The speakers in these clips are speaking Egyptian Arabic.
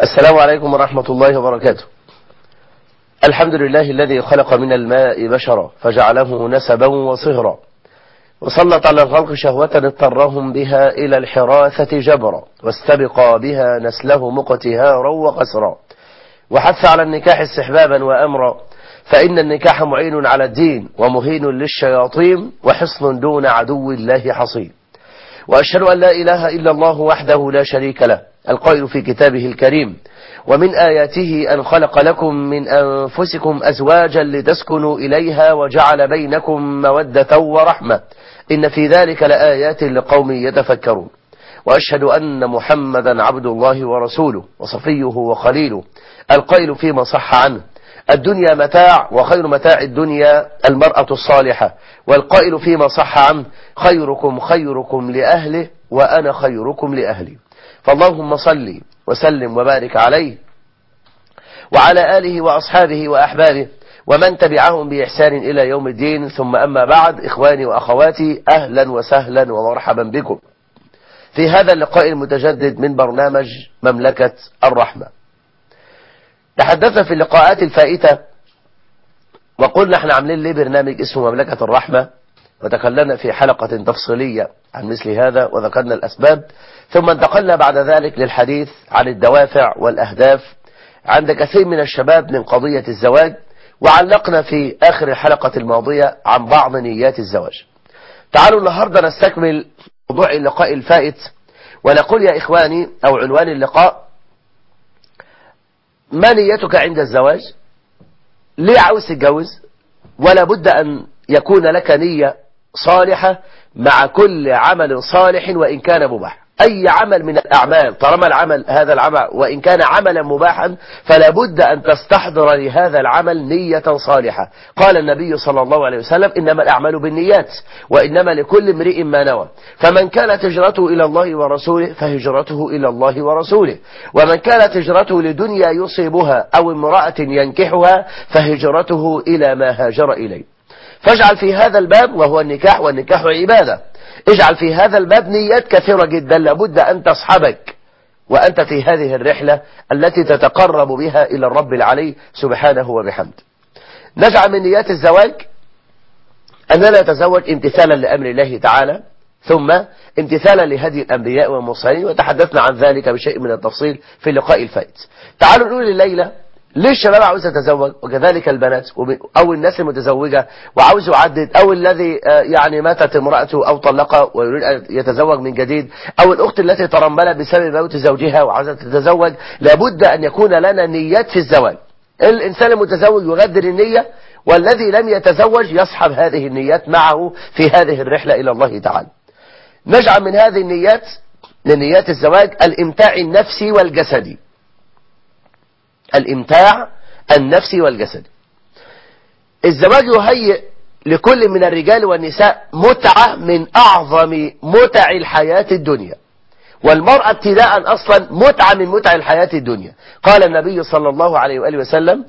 السلام عليكم ورحمة الله وبركاته الحمد لله الذي خلق من الماء بشرا فجعله نسبا وصهرا وسلط على الخلق شهوة اضطرهم بها إلى الحراثة جبرا واستبقى بها نسله مقتهارا وقسرا وحث على النكاح استحبابا وأمرا فإن النكاح معين على الدين ومهين للشياطين وحصن دون عدو الله حصين وأشهد أن لا إله إلا الله وحده لا شريك له القائل في كتابه الكريم ومن آياته أن خلق لكم من أنفسكم أزواجا لتسكنوا إليها وجعل بينكم مودة ورحمة إن في ذلك لآيات لقوم يتفكرون وأشهد أن محمدا عبد الله ورسوله وصفيه وخليله القائل فيما صح عنه الدنيا متاع وخير متاع الدنيا المرأة الصالحة والقائل فيما صح عنه خيركم خيركم لأهله وأنا خيركم لأهلي فاللهم صل وسلم وبارك عليه وعلى آله وأصحابه وأحبابه ومن تبعهم بإحسان إلى يوم الدين ثم أما بعد إخواني وأخواتي أهلا وسهلا ومرحبا بكم في هذا اللقاء المتجدد من برنامج مملكة الرحمة تحدثنا في اللقاءات الفائتة وقلنا احنا عاملين ليه برنامج اسمه مملكة الرحمة وتكلمنا في حلقة تفصيلية عن مثل هذا وذكرنا الأسباب ثم انتقلنا بعد ذلك للحديث عن الدوافع والأهداف عند كثير من الشباب من قضية الزواج وعلقنا في آخر الحلقة الماضية عن بعض نيات الزواج تعالوا النهاردة نستكمل موضوع اللقاء الفائت ونقول يا إخواني أو عنوان اللقاء ما نيتك عند الزواج ليه عاوز تتجوز ولا بد أن يكون لك نية صالحة مع كل عمل صالح وإن كان مباح أي عمل من الأعمال طالما العمل هذا العمل وإن كان عملا مباحا فلا بد أن تستحضر لهذا العمل نية صالحة قال النبي صلى الله عليه وسلم إنما الأعمال بالنيات وإنما لكل امرئ ما نوى فمن كانت هجرته إلى الله ورسوله فهجرته إلى الله ورسوله ومن كانت هجرته لدنيا يصيبها أو امرأة ينكحها فهجرته إلى ما هاجر إليه فاجعل في هذا الباب وهو النكاح والنكاح عبادة اجعل في هذا الباب نيات كثيرة جدا لابد أن تصحبك وأنت في هذه الرحلة التي تتقرب بها إلى الرب العلي سبحانه وبحمد نجعل من نيات الزواج أننا نتزوج امتثالا لأمر الله تعالى ثم امتثالا لهدي الأنبياء والمرسلين وتحدثنا عن ذلك بشيء من التفصيل في اللقاء الفائت تعالوا نقول الليلة ليه الشباب عاوز يتزوج وكذلك البنات او الناس المتزوجة وعاوز يعدد او الذي يعني ماتت امرأته او طلقها ويريد ان يتزوج من جديد او الاخت التي ترملت بسبب موت زوجها وعاوزة تتزوج لابد ان يكون لنا نيات في الزواج الانسان المتزوج يغدر النية والذي لم يتزوج يصحب هذه النيات معه في هذه الرحلة الى الله تعالى نجعل من هذه النيات لنيات الزواج الامتاع النفسي والجسدي الامتاع النفسي والجسدي الزواج يهيئ لكل من الرجال والنساء متعة من أعظم متع الحياة الدنيا والمرأة ابتداء أصلا متعة من متع الحياة الدنيا قال النبي صلى الله عليه وآله وسلم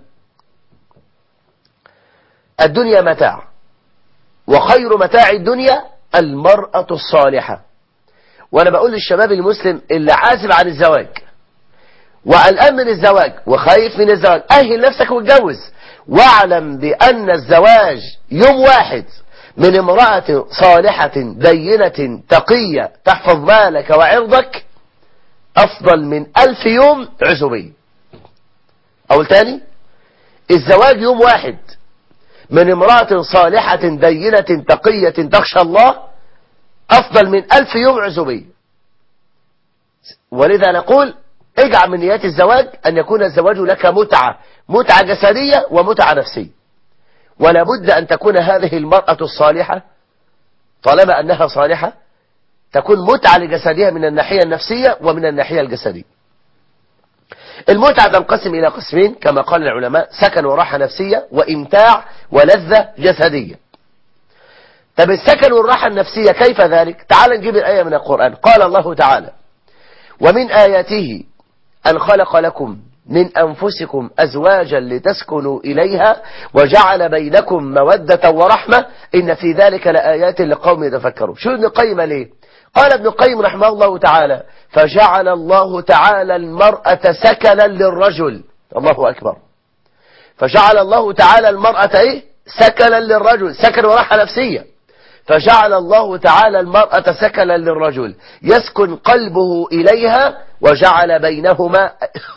الدنيا متاع وخير متاع الدنيا المرأة الصالحة وأنا بقول للشباب المسلم اللي عازب عن الزواج وقلقان من الزواج وخايف من الزواج أهل نفسك واتجوز واعلم بأن الزواج يوم واحد من امرأة صالحة دينة تقية تحفظ مالك وعرضك أفضل من ألف يوم عزوبية أقول تاني الزواج يوم واحد من امرأة صالحة دينة تقية تخشى الله أفضل من ألف يوم عزوبية ولذا نقول اجعل من نيات الزواج أن يكون الزواج لك متعة متعة جسدية ومتعة نفسية ولا بد أن تكون هذه المرأة الصالحة طالما أنها صالحة تكون متعة لجسدها من الناحية النفسية ومن الناحية الجسدية المتعة تنقسم إلى قسمين كما قال العلماء سكن وراحة نفسية وإمتاع ولذة جسدية طب السكن والراحة النفسية كيف ذلك تعال نجيب الآية من القرآن قال الله تعالى ومن آياته أن خلق لكم من أنفسكم أزواجا لتسكنوا إليها وجعل بينكم مودة ورحمة إن في ذلك لآيات لقوم يتفكرون شو ابن القيم ليه قال ابن القيم رحمه الله تعالى فجعل الله تعالى المرأة سكنا للرجل الله أكبر فجعل الله تعالى المرأة إيه؟ سكنا للرجل سكن وراحة نفسية فجعل الله تعالى المرأة سكنا للرجل يسكن قلبه إليها وجعل بينهما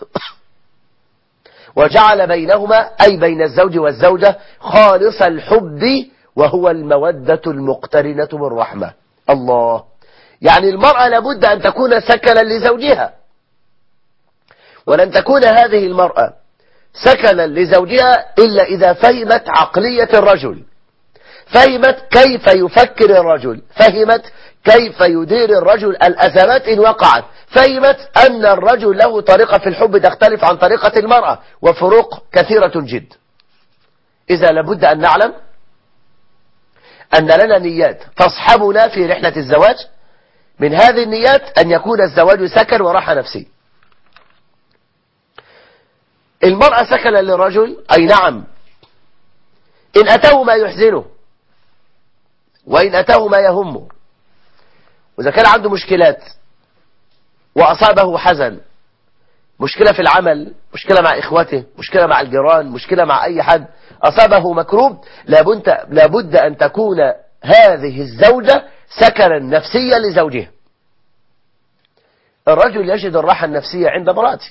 وجعل بينهما أي بين الزوج والزوجة خالص الحب وهو المودة المقترنة بالرحمة الله يعني المرأة لابد أن تكون سكنا لزوجها ولن تكون هذه المرأة سكنا لزوجها إلا إذا فهمت عقلية الرجل فهمت كيف يفكر الرجل فهمت كيف يدير الرجل الأزمات إن وقعت فهمت أن الرجل له طريقة في الحب تختلف عن طريقة المرأة وفروق كثيرة جدا إذا لابد أن نعلم أن لنا نيات تصحبنا في رحلة الزواج من هذه النيات أن يكون الزواج سكن وراحة نفسي المرأة سكنا للرجل أي نعم إن أتاه ما يحزنه وإن أتاه ما يهمه وإذا كان عنده مشكلات وأصابه حزن مشكلة في العمل مشكلة مع إخوته مشكلة مع الجيران مشكلة مع أي حد أصابه مكروب لابد, لابد أن تكون هذه الزوجة سكنا نفسيا لزوجها الرجل يجد الراحة النفسية عند امراته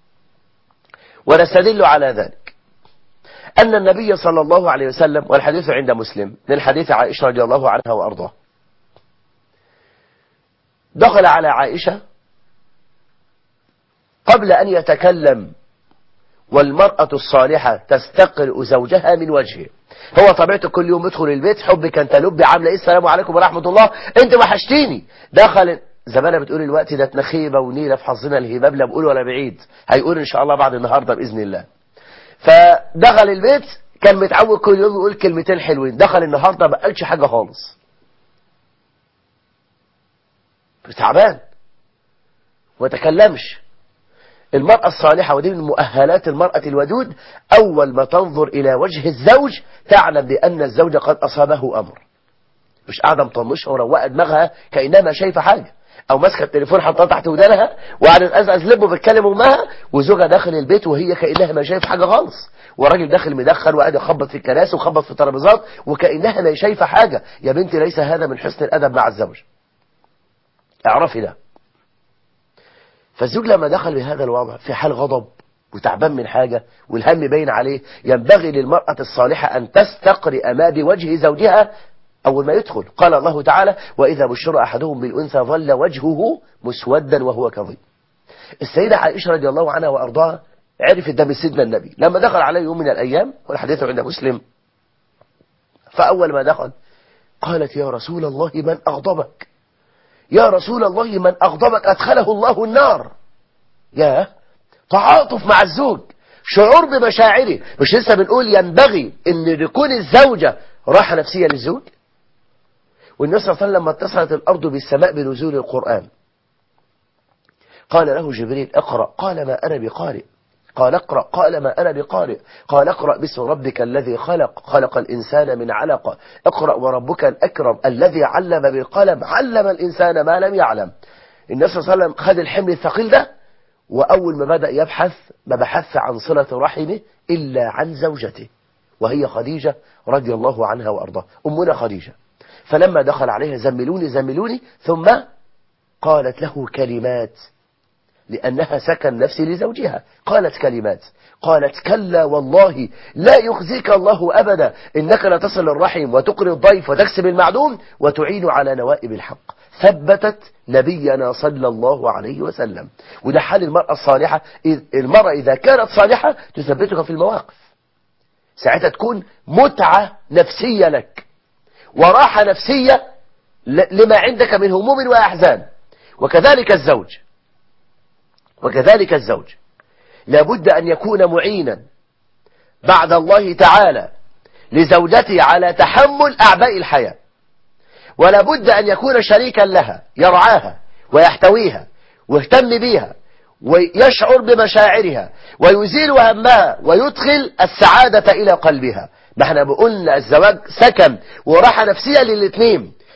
ونستدل على ذلك أن النبي صلى الله عليه وسلم والحديث عند مسلم من حديث عائشة رضي الله عنها وأرضاه دخل على عائشة قبل أن يتكلم والمرأة الصالحة تستقرئ زوجها من وجهه هو طبيعته كل يوم يدخل البيت حبك انت لبي عامله ايه السلام عليكم ورحمه الله انت وحشتيني دخل زمانها بتقول الوقت ده نخيبه ونيله في حظنا الهباب لا بقول ولا بعيد هيقول ان شاء الله بعد النهارده باذن الله فدخل البيت كان متعود كل يوم يقول كلمتين حلوين دخل النهارده ما قالش حاجه خالص تعبان وما تكلمش المرأة الصالحة ودي من مؤهلات المرأة الودود أول ما تنظر إلى وجه الزوج تعلم بأن الزوج قد أصابه أمر مش قاعدة مطنشة وروقة دماغها كأنها شايفة حاجة أو ماسكة التليفون حطها تحت ودانها وقاعدة تأزأز لب وبتكلم أمها وزوجها داخل البيت وهي كأنها ما شايفة حاجة خالص والراجل داخل مدخل وقاعد يخبط في الكراسي وخبط في الترابيزات وكأنها ما شايفة حاجة يا بنتي ليس هذا من حسن الأدب مع الزوج اعرفي ده فالزوج لما دخل بهذا الوضع في حال غضب وتعبان من حاجة والهم باين عليه ينبغي للمرأة الصالحة أن تستقرئ ما بوجه زوجها أول ما يدخل قال الله تعالى وإذا بشر أحدهم بالأنثى ظل وجهه مسودا وهو كظيم السيدة عائشة رضي الله عنها وأرضاها عرفت ده من سيدنا النبي لما دخل عليه يوم من الأيام والحديث عند مسلم فأول ما دخل قالت يا رسول الله من أغضبك يا رسول الله من أغضبك أدخله الله النار يا تعاطف مع الزوج شعور بمشاعره مش لسه بنقول ينبغي ان يكون الزوجة راحة نفسية للزوج والنبي صلى الله عليه وسلم لما اتصلت الأرض بالسماء بنزول القرآن قال له جبريل اقرأ قال ما أنا بقارئ قال اقرأ قال ما أنا بقارئ قال اقرأ باسم ربك الذي خلق خلق الإنسان من علق اقرأ وربك الأكرم الذي علم بالقلم علم الإنسان ما لم يعلم النبي صلى الله عليه وسلم خد الحمل الثقيل ده وأول ما بدأ يبحث ما بحث عن صلة رحمه إلا عن زوجته وهي خديجة رضي الله عنها وأرضاها أمنا خديجة فلما دخل عليها زملوني زملوني ثم قالت له كلمات لأنها سكن نفسي لزوجها قالت كلمات قالت كلا والله لا يخزيك الله أبدا إنك لتصل الرحم وتقري الضيف وتكسب المعدوم وتعين على نوائب الحق ثبتت نبينا صلى الله عليه وسلم وده حال المرأة الصالحة المرأة إذا كانت صالحة تثبتك في المواقف ساعتها تكون متعة نفسية لك وراحة نفسية لما عندك من هموم وأحزان وكذلك الزوج وكذلك الزوج لابد أن يكون معينا بعد الله تعالى لزوجته على تحمل أعباء الحياة ولا بد أن يكون شريكا لها يرعاها ويحتويها ويهتم بها ويشعر بمشاعرها ويزيل همها ويدخل السعادة إلى قلبها ما احنا بقولنا الزواج سكن وراحة نفسية للاثنين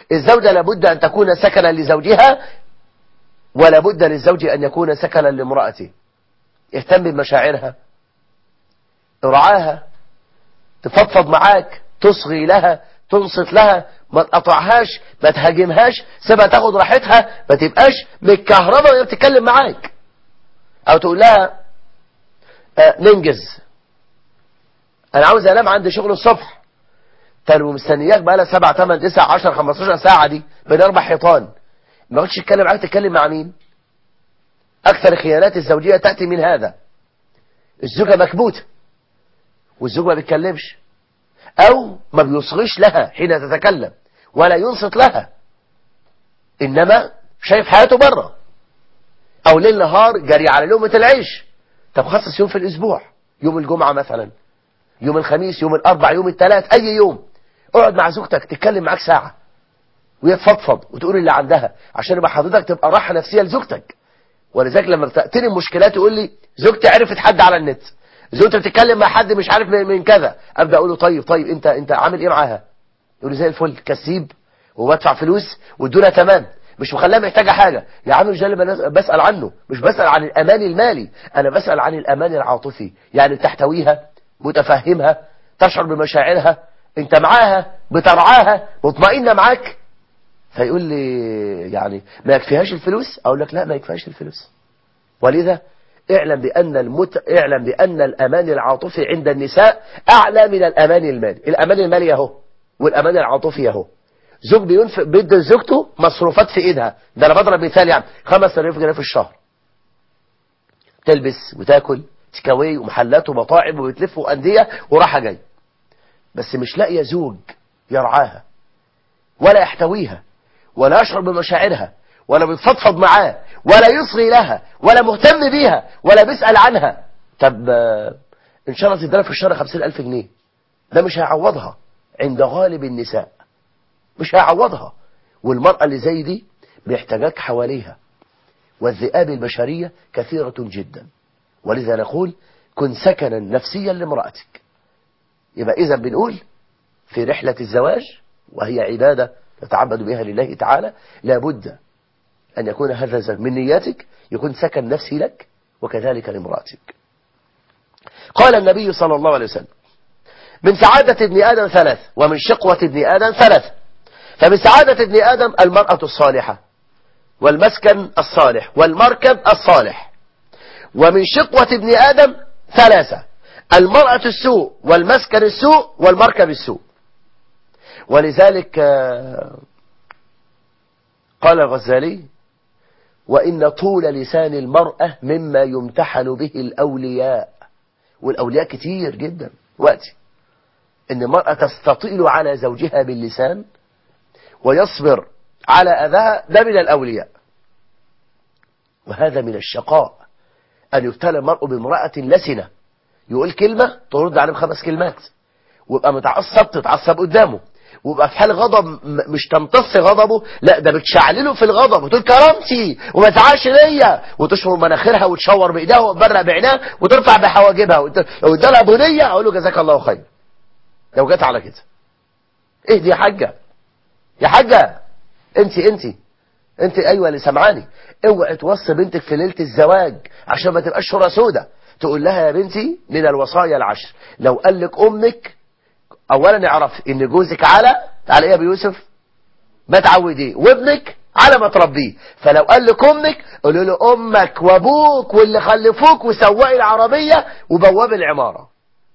الزوجة لابد أن تكون سكنا لزوجها ولا بد للزوج أن يكون سكنا لامرأته اهتم بمشاعرها ارعاها تفضفض معاك تصغي لها تنصت لها ما تقطعهاش ما تهاجمهاش سيبها تاخد راحتها ما تبقاش متكهربه وهي بتتكلم معاك او تقول لها آه ننجز انا عاوز انام عندي شغل الصبح كانوا مستنياك بقى لها 7 8 9 10 15 ساعه دي بين اربع حيطان ما قلتش تتكلم معاك تتكلم مع مين اكثر خيانات الزوجيه تاتي من هذا الزوجه مكبوته والزوج ما بيتكلمش او ما بيصغيش لها حين تتكلم ولا ينصت لها انما شايف حياته بره او ليل نهار جري على لقمه العيش طب خصص يوم في الاسبوع يوم الجمعه مثلا يوم الخميس يوم الاربع يوم الثلاث اي يوم اقعد مع زوجتك تتكلم معاك ساعه وهي تفضفض وتقول اللي عندها عشان يبقى حضرتك تبقى راحه نفسيه لزوجتك ولذلك لما بتأتيني المشكلات يقول لي زوجتي عرفت حد على النت زوجتي بتتكلم مع حد مش عارف من, من كذا ابدا اقول له طيب طيب انت انت عامل ايه معاها يقول لي زي الفل كسيب وبدفع فلوس والدنيا تمام مش مخليها محتاجه حاجه يا عم مش ده اللي بسال عنه مش بسال عن الامان المالي انا بسال عن الامان العاطفي يعني تحتويها متفهمها تشعر بمشاعرها انت معاها بترعاها مطمئنه معاك فيقول لي يعني ما يكفيهاش الفلوس اقول لك لا ما يكفيهاش الفلوس ولذا اعلم بأن المت... اعلم بأن الأمان العاطفي عند النساء أعلى من الأمان المالي الأمان المالي اهو والأمان العاطفي اهو زوج بينفق بيدي زوجته مصروفات في ايدها ده انا بضرب مثال يعني 5000 جنيه في الشهر تلبس وتاكل تكاوي ومحلات ومطاعم وبتلف وأندية وراحة جاي بس مش لاقيه زوج يرعاها ولا يحتويها ولا يشعر بمشاعرها ولا بيفضفض معاه ولا يصغي لها ولا مهتم بيها ولا بيسأل عنها طب إن شاء الله تدرى في الشهر خمسين ألف جنيه ده مش هيعوضها عند غالب النساء مش هيعوضها والمرأة اللي زي دي بيحتاجك حواليها والذئاب البشرية كثيرة جدا ولذا نقول كن سكنا نفسيا لامرأتك يبقى إذا بنقول في رحلة الزواج وهي عبادة تتعبد بها لله تعالى لابد أن يكون هذا الزوج من نياتك يكون سكن نفسي لك وكذلك لامرأتك قال النبي صلى الله عليه وسلم من سعادة ابن آدم ثلاث ومن شقوة ابن آدم ثلاث فمن سعادة ابن آدم المرأة الصالحة والمسكن الصالح والمركب الصالح ومن شقوة ابن آدم ثلاثة المرأة السوء والمسكن السوء والمركب السوء ولذلك قال الغزالي وإن طول لسان المرأة مما يمتحن به الأولياء والأولياء كتير جدا وقتي إن المرأة تستطيل على زوجها باللسان ويصبر على أذاها ده من الأولياء وهذا من الشقاء أن يبتلى المرء بامرأة لسنة يقول كلمة ترد عليه بخمس كلمات ويبقى متعصب تتعصب قدامه ويبقى في حال غضب مش تمتص غضبه لا ده بتشعلله في الغضب وتقول كرامتي وما تزعلش ليا وتشمر مناخيرها وتشور بايديها وتبرق بعينها وترفع بحواجبها لو ادالها بنيه اقول له جزاك الله خير لو جت على كده اهدي يا حاجه يا حاجه انت انت انت ايوه اللي سمعاني اوعي توصي بنتك في ليله الزواج عشان ما تبقاش شورى سودة تقول لها يا بنتي من الوصايا العشر لو قال لك امك اولا اعرف ان جوزك على على ايه يا ابو يوسف ما تعوديه وابنك على ما تربيه فلو قال لك امك قولوا له امك وابوك واللي خلفوك وسواق العربيه وبواب العماره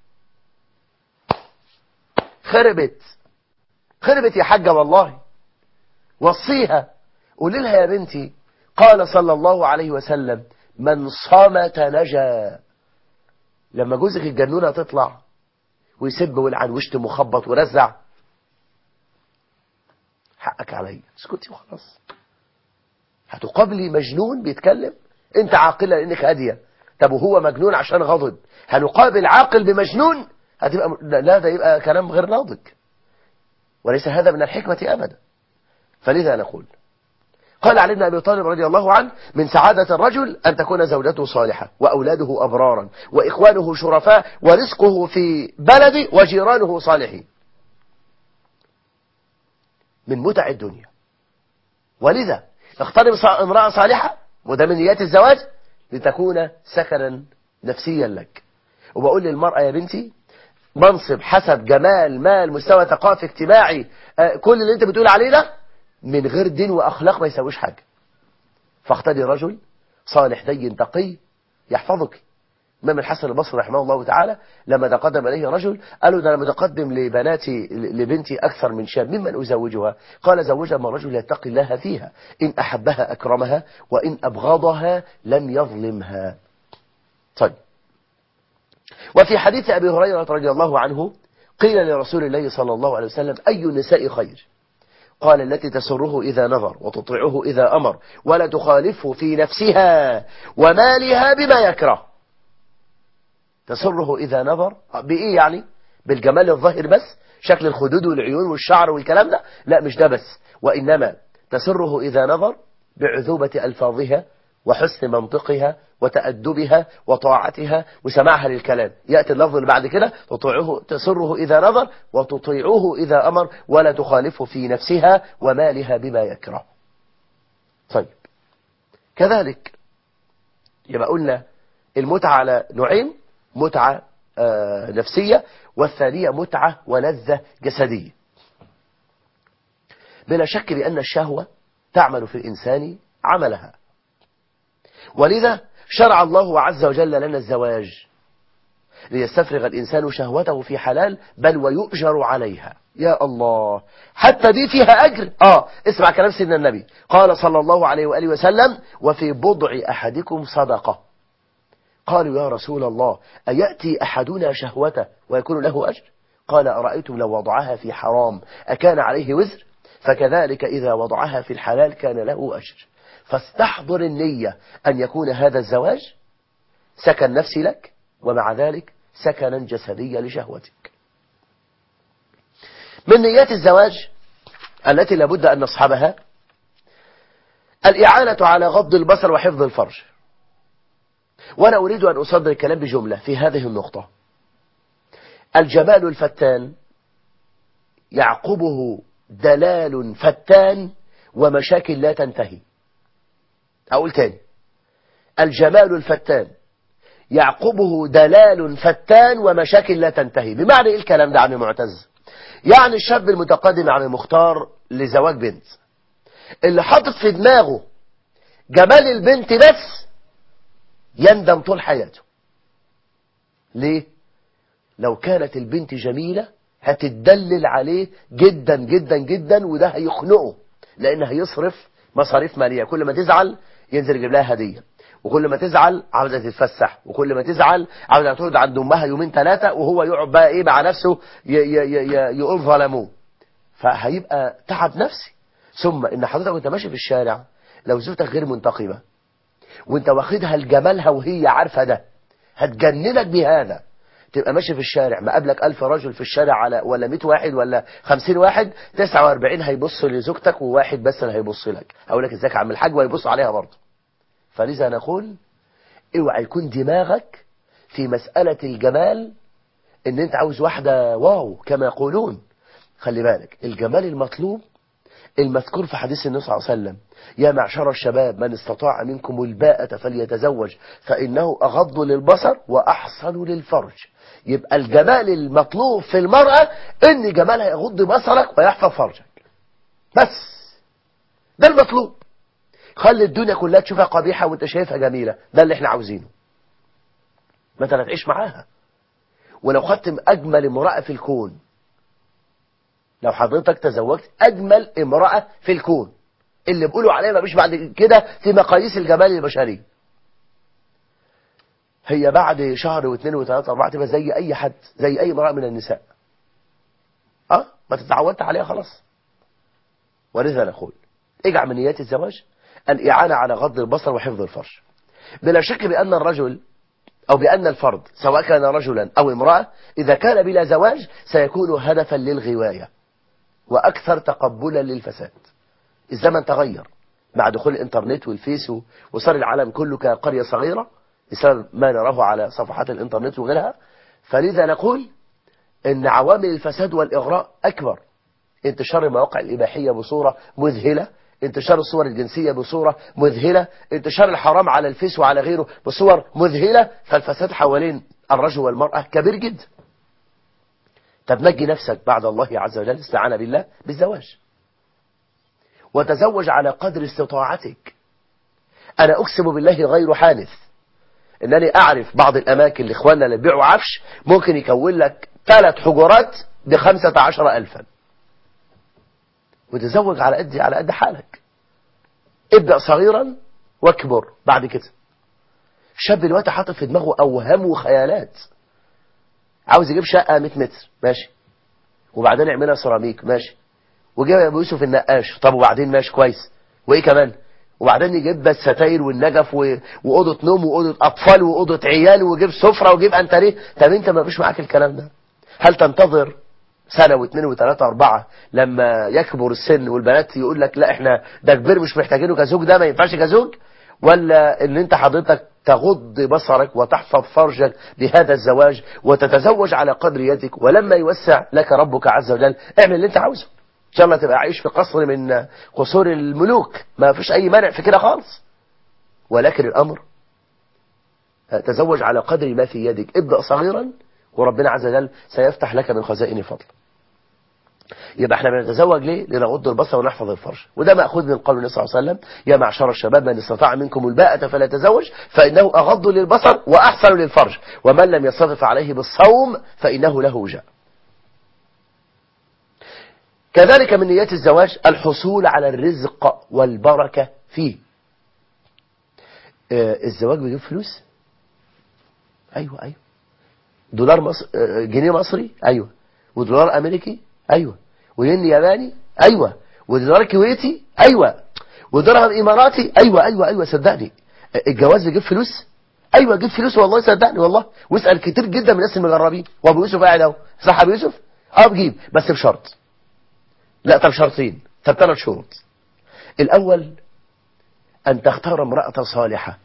خربت خربت يا حاجه والله وصيها قولي لها يا بنتي قال صلى الله عليه وسلم من صمت نجا لما جوزك الجنونة تطلع ويسب ويلعن ويشتم وخبط ورزع حقك عليا اسكتي وخلاص هتقابلي مجنون بيتكلم انت عاقلة لانك هادية طب وهو مجنون عشان غضب هنقابل عاقل بمجنون هتبقى لا ده يبقى كلام غير ناضج وليس هذا من الحكمة ابدا فلذا نقول قال علي بن أبي طالب رضي الله عنه من سعادة الرجل أن تكون زوجته صالحة وأولاده أبرارا وإخوانه شرفاء ورزقه في بلده وجيرانه صالحين من متع الدنيا ولذا اختار امرأة صالحة وده من نيات الزواج لتكون سكنا نفسيا لك وبقول للمرأة يا بنتي منصب حسب جمال مال مستوى ثقافي اجتماعي آه، كل اللي انت بتقول عليه ده من غير دين واخلاق ما يسويش حاجه فاختاري رجل صالح دين تقي يحفظك امام الحسن البصري رحمه الله تعالى لما تقدم اليه رجل قال له ده انا متقدم لبناتي لبنتي اكثر من شاب ممن ازوجها قال زوجها من رجل يتقي الله فيها ان احبها اكرمها وان ابغضها لم يظلمها طيب وفي حديث أبي هريرة رضي الله عنه قيل لرسول الله صلى الله عليه وسلم أي النساء خير قال التي تسره إذا نظر وتطيعه إذا أمر ولا تخالفه في نفسها ومالها بما يكره تسره إذا نظر بإيه يعني بالجمال الظاهر بس شكل الخدود والعيون والشعر والكلام ده لا مش ده بس وإنما تسره إذا نظر بعذوبة ألفاظها وحسن منطقها وتأدبها وطاعتها وسماعها للكلام يأتي اللفظ اللي بعد كده تطيعه تسره إذا نظر وتطيعه إذا أمر ولا تخالفه في نفسها ومالها بما يكره طيب كذلك يبقى قلنا المتعة على نوعين متعة آه نفسية والثانية متعة ولذة جسدية بلا شك بأن الشهوة تعمل في الإنسان عملها ولذا شرع الله عز وجل لنا الزواج ليستفرغ الإنسان شهوته في حلال بل ويؤجر عليها يا الله حتى دي فيها أجر آه اسمع كلام سيدنا النبي قال صلى الله عليه وآله وسلم وفي بضع أحدكم صدقة قالوا يا رسول الله أيأتي أحدنا شهوته ويكون له أجر قال أرأيتم لو وضعها في حرام أكان عليه وزر فكذلك إذا وضعها في الحلال كان له أجر فاستحضر النية أن يكون هذا الزواج سكن نفسي لك ومع ذلك سكنا جسديا لشهوتك من نيات الزواج التي لابد أن نصحبها الإعانة على غض البصر وحفظ الفرج وأنا أريد أن أصدر الكلام بجملة في هذه النقطة الجمال الفتان يعقبه دلال فتان ومشاكل لا تنتهي أقول تاني الجمال الفتان يعقبه دلال فتان ومشاكل لا تنتهي بمعنى إيه الكلام ده عن معتز يعني الشاب المتقدم عن المختار لزواج بنت اللي حاطط في دماغه جمال البنت بس يندم طول حياته ليه لو كانت البنت جميلة هتدلل عليه جدا جدا جدا وده هيخنقه لان هيصرف مصاريف مالية كل ما تزعل ينزل يجيب لها هدية وكل ما تزعل عاوزة تتفسح وكل ما تزعل عاوزة تقعد عند امها يومين ثلاثة وهو يقعد بقى ايه مع نفسه يقول ظلموه فهيبقى تعب نفسي ثم ان حضرتك وانت ماشي في الشارع لو زوجتك غير منتقبة وانت واخدها لجمالها وهي عارفة ده هتجننك بهذا تبقى ماشي في الشارع مقابلك ألف رجل في الشارع على ولا 100 واحد ولا 50 واحد 49 هيبصوا لزوجتك وواحد بس اللي هيبص لك هقول لك ازيك يا عم الحاج وهيبص عليها برضه فلذا نقول اوعى يكون دماغك في مسألة الجمال ان انت عاوز واحدة واو كما يقولون خلي بالك الجمال المطلوب المذكور في حديث النبي صلى الله عليه وسلم يا معشر الشباب من استطاع منكم الباءة فليتزوج فإنه أغض للبصر وأحصن للفرج يبقى الجمال المطلوب في المرأة ان جمالها يغض بصرك ويحفظ فرجك بس ده المطلوب خلي الدنيا كلها تشوفها قبيحة وانت شايفها جميلة ده اللي احنا عاوزينه مثلا تعيش معاها ولو خدت أجمل امرأة في الكون لو حضرتك تزوجت أجمل امرأة في الكون اللي بيقولوا عليها ما مش بعد كده في مقاييس الجمال البشري هي بعد شهر واثنين وثلاثة أربعة تبقى زي أي حد زي أي امرأة من النساء أه ما تتعودت عليها خلاص ولذا نقول اجعل من نيات الزواج الإعانة على غض البصر وحفظ الفرج بلا شك بأن الرجل أو بأن الفرد سواء كان رجلا أو امرأة إذا كان بلا زواج سيكون هدفا للغواية وأكثر تقبلا للفساد الزمن تغير مع دخول الانترنت والفيس وصار العالم كله كقرية صغيرة بسبب ما نراه على صفحات الانترنت وغيرها فلذا نقول ان عوامل الفساد والإغراء أكبر انتشار المواقع الإباحية بصورة مذهلة انتشار الصور الجنسية بصورة مذهلة انتشار الحرام على الفيس وعلى غيره بصور مذهلة فالفساد حوالين الرجل والمرأة كبير جدا طب نجي نفسك بعد الله عز وجل استعانة بالله بالزواج وتزوج على قدر استطاعتك أنا أقسم بالله غير حانث إنني أعرف بعض الأماكن لإخواننا اللي بيبيعوا عفش ممكن يكون لك ثلاث حجرات بخمسة عشر ألفا وتزوج على قد على قد حالك ابدأ صغيرا واكبر بعد كده شاب دلوقتي حاطط في دماغه أوهام وخيالات عاوز يجيب شقة 100 متر ماشي وبعدين يعملها سيراميك ماشي وجاب ابو يوسف النقاش طب وبعدين ماشي كويس وايه كمان وبعدين يجيب بس الستاير والنجف و... واوضه نوم واوضه اطفال واوضه عيال ويجيب سفره ويجيب انتريه طب انت ما فيش معاك الكلام ده هل تنتظر سنة واثنين وثلاثة أربعة لما يكبر السن والبنات يقول لك لا احنا ده كبير مش محتاجينه كزوج ده ما ينفعش كزوج ولا ان انت حضرتك تغض بصرك وتحفظ فرجك بهذا الزواج وتتزوج على قدر يدك ولما يوسع لك ربك عز وجل اعمل اللي انت عاوزه ان شاء الله تبقى عايش في قصر من قصور الملوك ما فيش اي مانع في كده خالص ولكن الامر تزوج على قدر ما في يدك ابدأ صغيرا وربنا عز وجل سيفتح لك من خزائن فضل يبقى احنا بنتزوج ليه لنغض البصر ونحفظ الفرج وده مأخوذ من قول النبي صلى الله عليه وسلم يا معشر الشباب من استطاع منكم الباءة فلا يتزوج فإنه أغض للبصر وأحسن للفرج ومن لم يستطع عليه بالصوم فإنه له وجاء كذلك من نيات الزواج الحصول على الرزق والبركة فيه اه الزواج بيجيب فلوس ايوه ايوه دولار مصر اه جنيه مصري ايوه ودولار امريكي ايوه وين ياباني ايوه ودولار كويتي ايوه ودرهم اماراتي ايوه ايوه ايوه صدقني الجواز بيجيب فلوس ايوه يجيب فلوس والله صدقني والله واسال كتير جدا من الناس المجربين وابو يوسف قاعد اهو صح ابو يوسف اه بجيب بس بشرط لا طب شرطين طب ثلاث شروط الأول أن تختار امرأة صالحة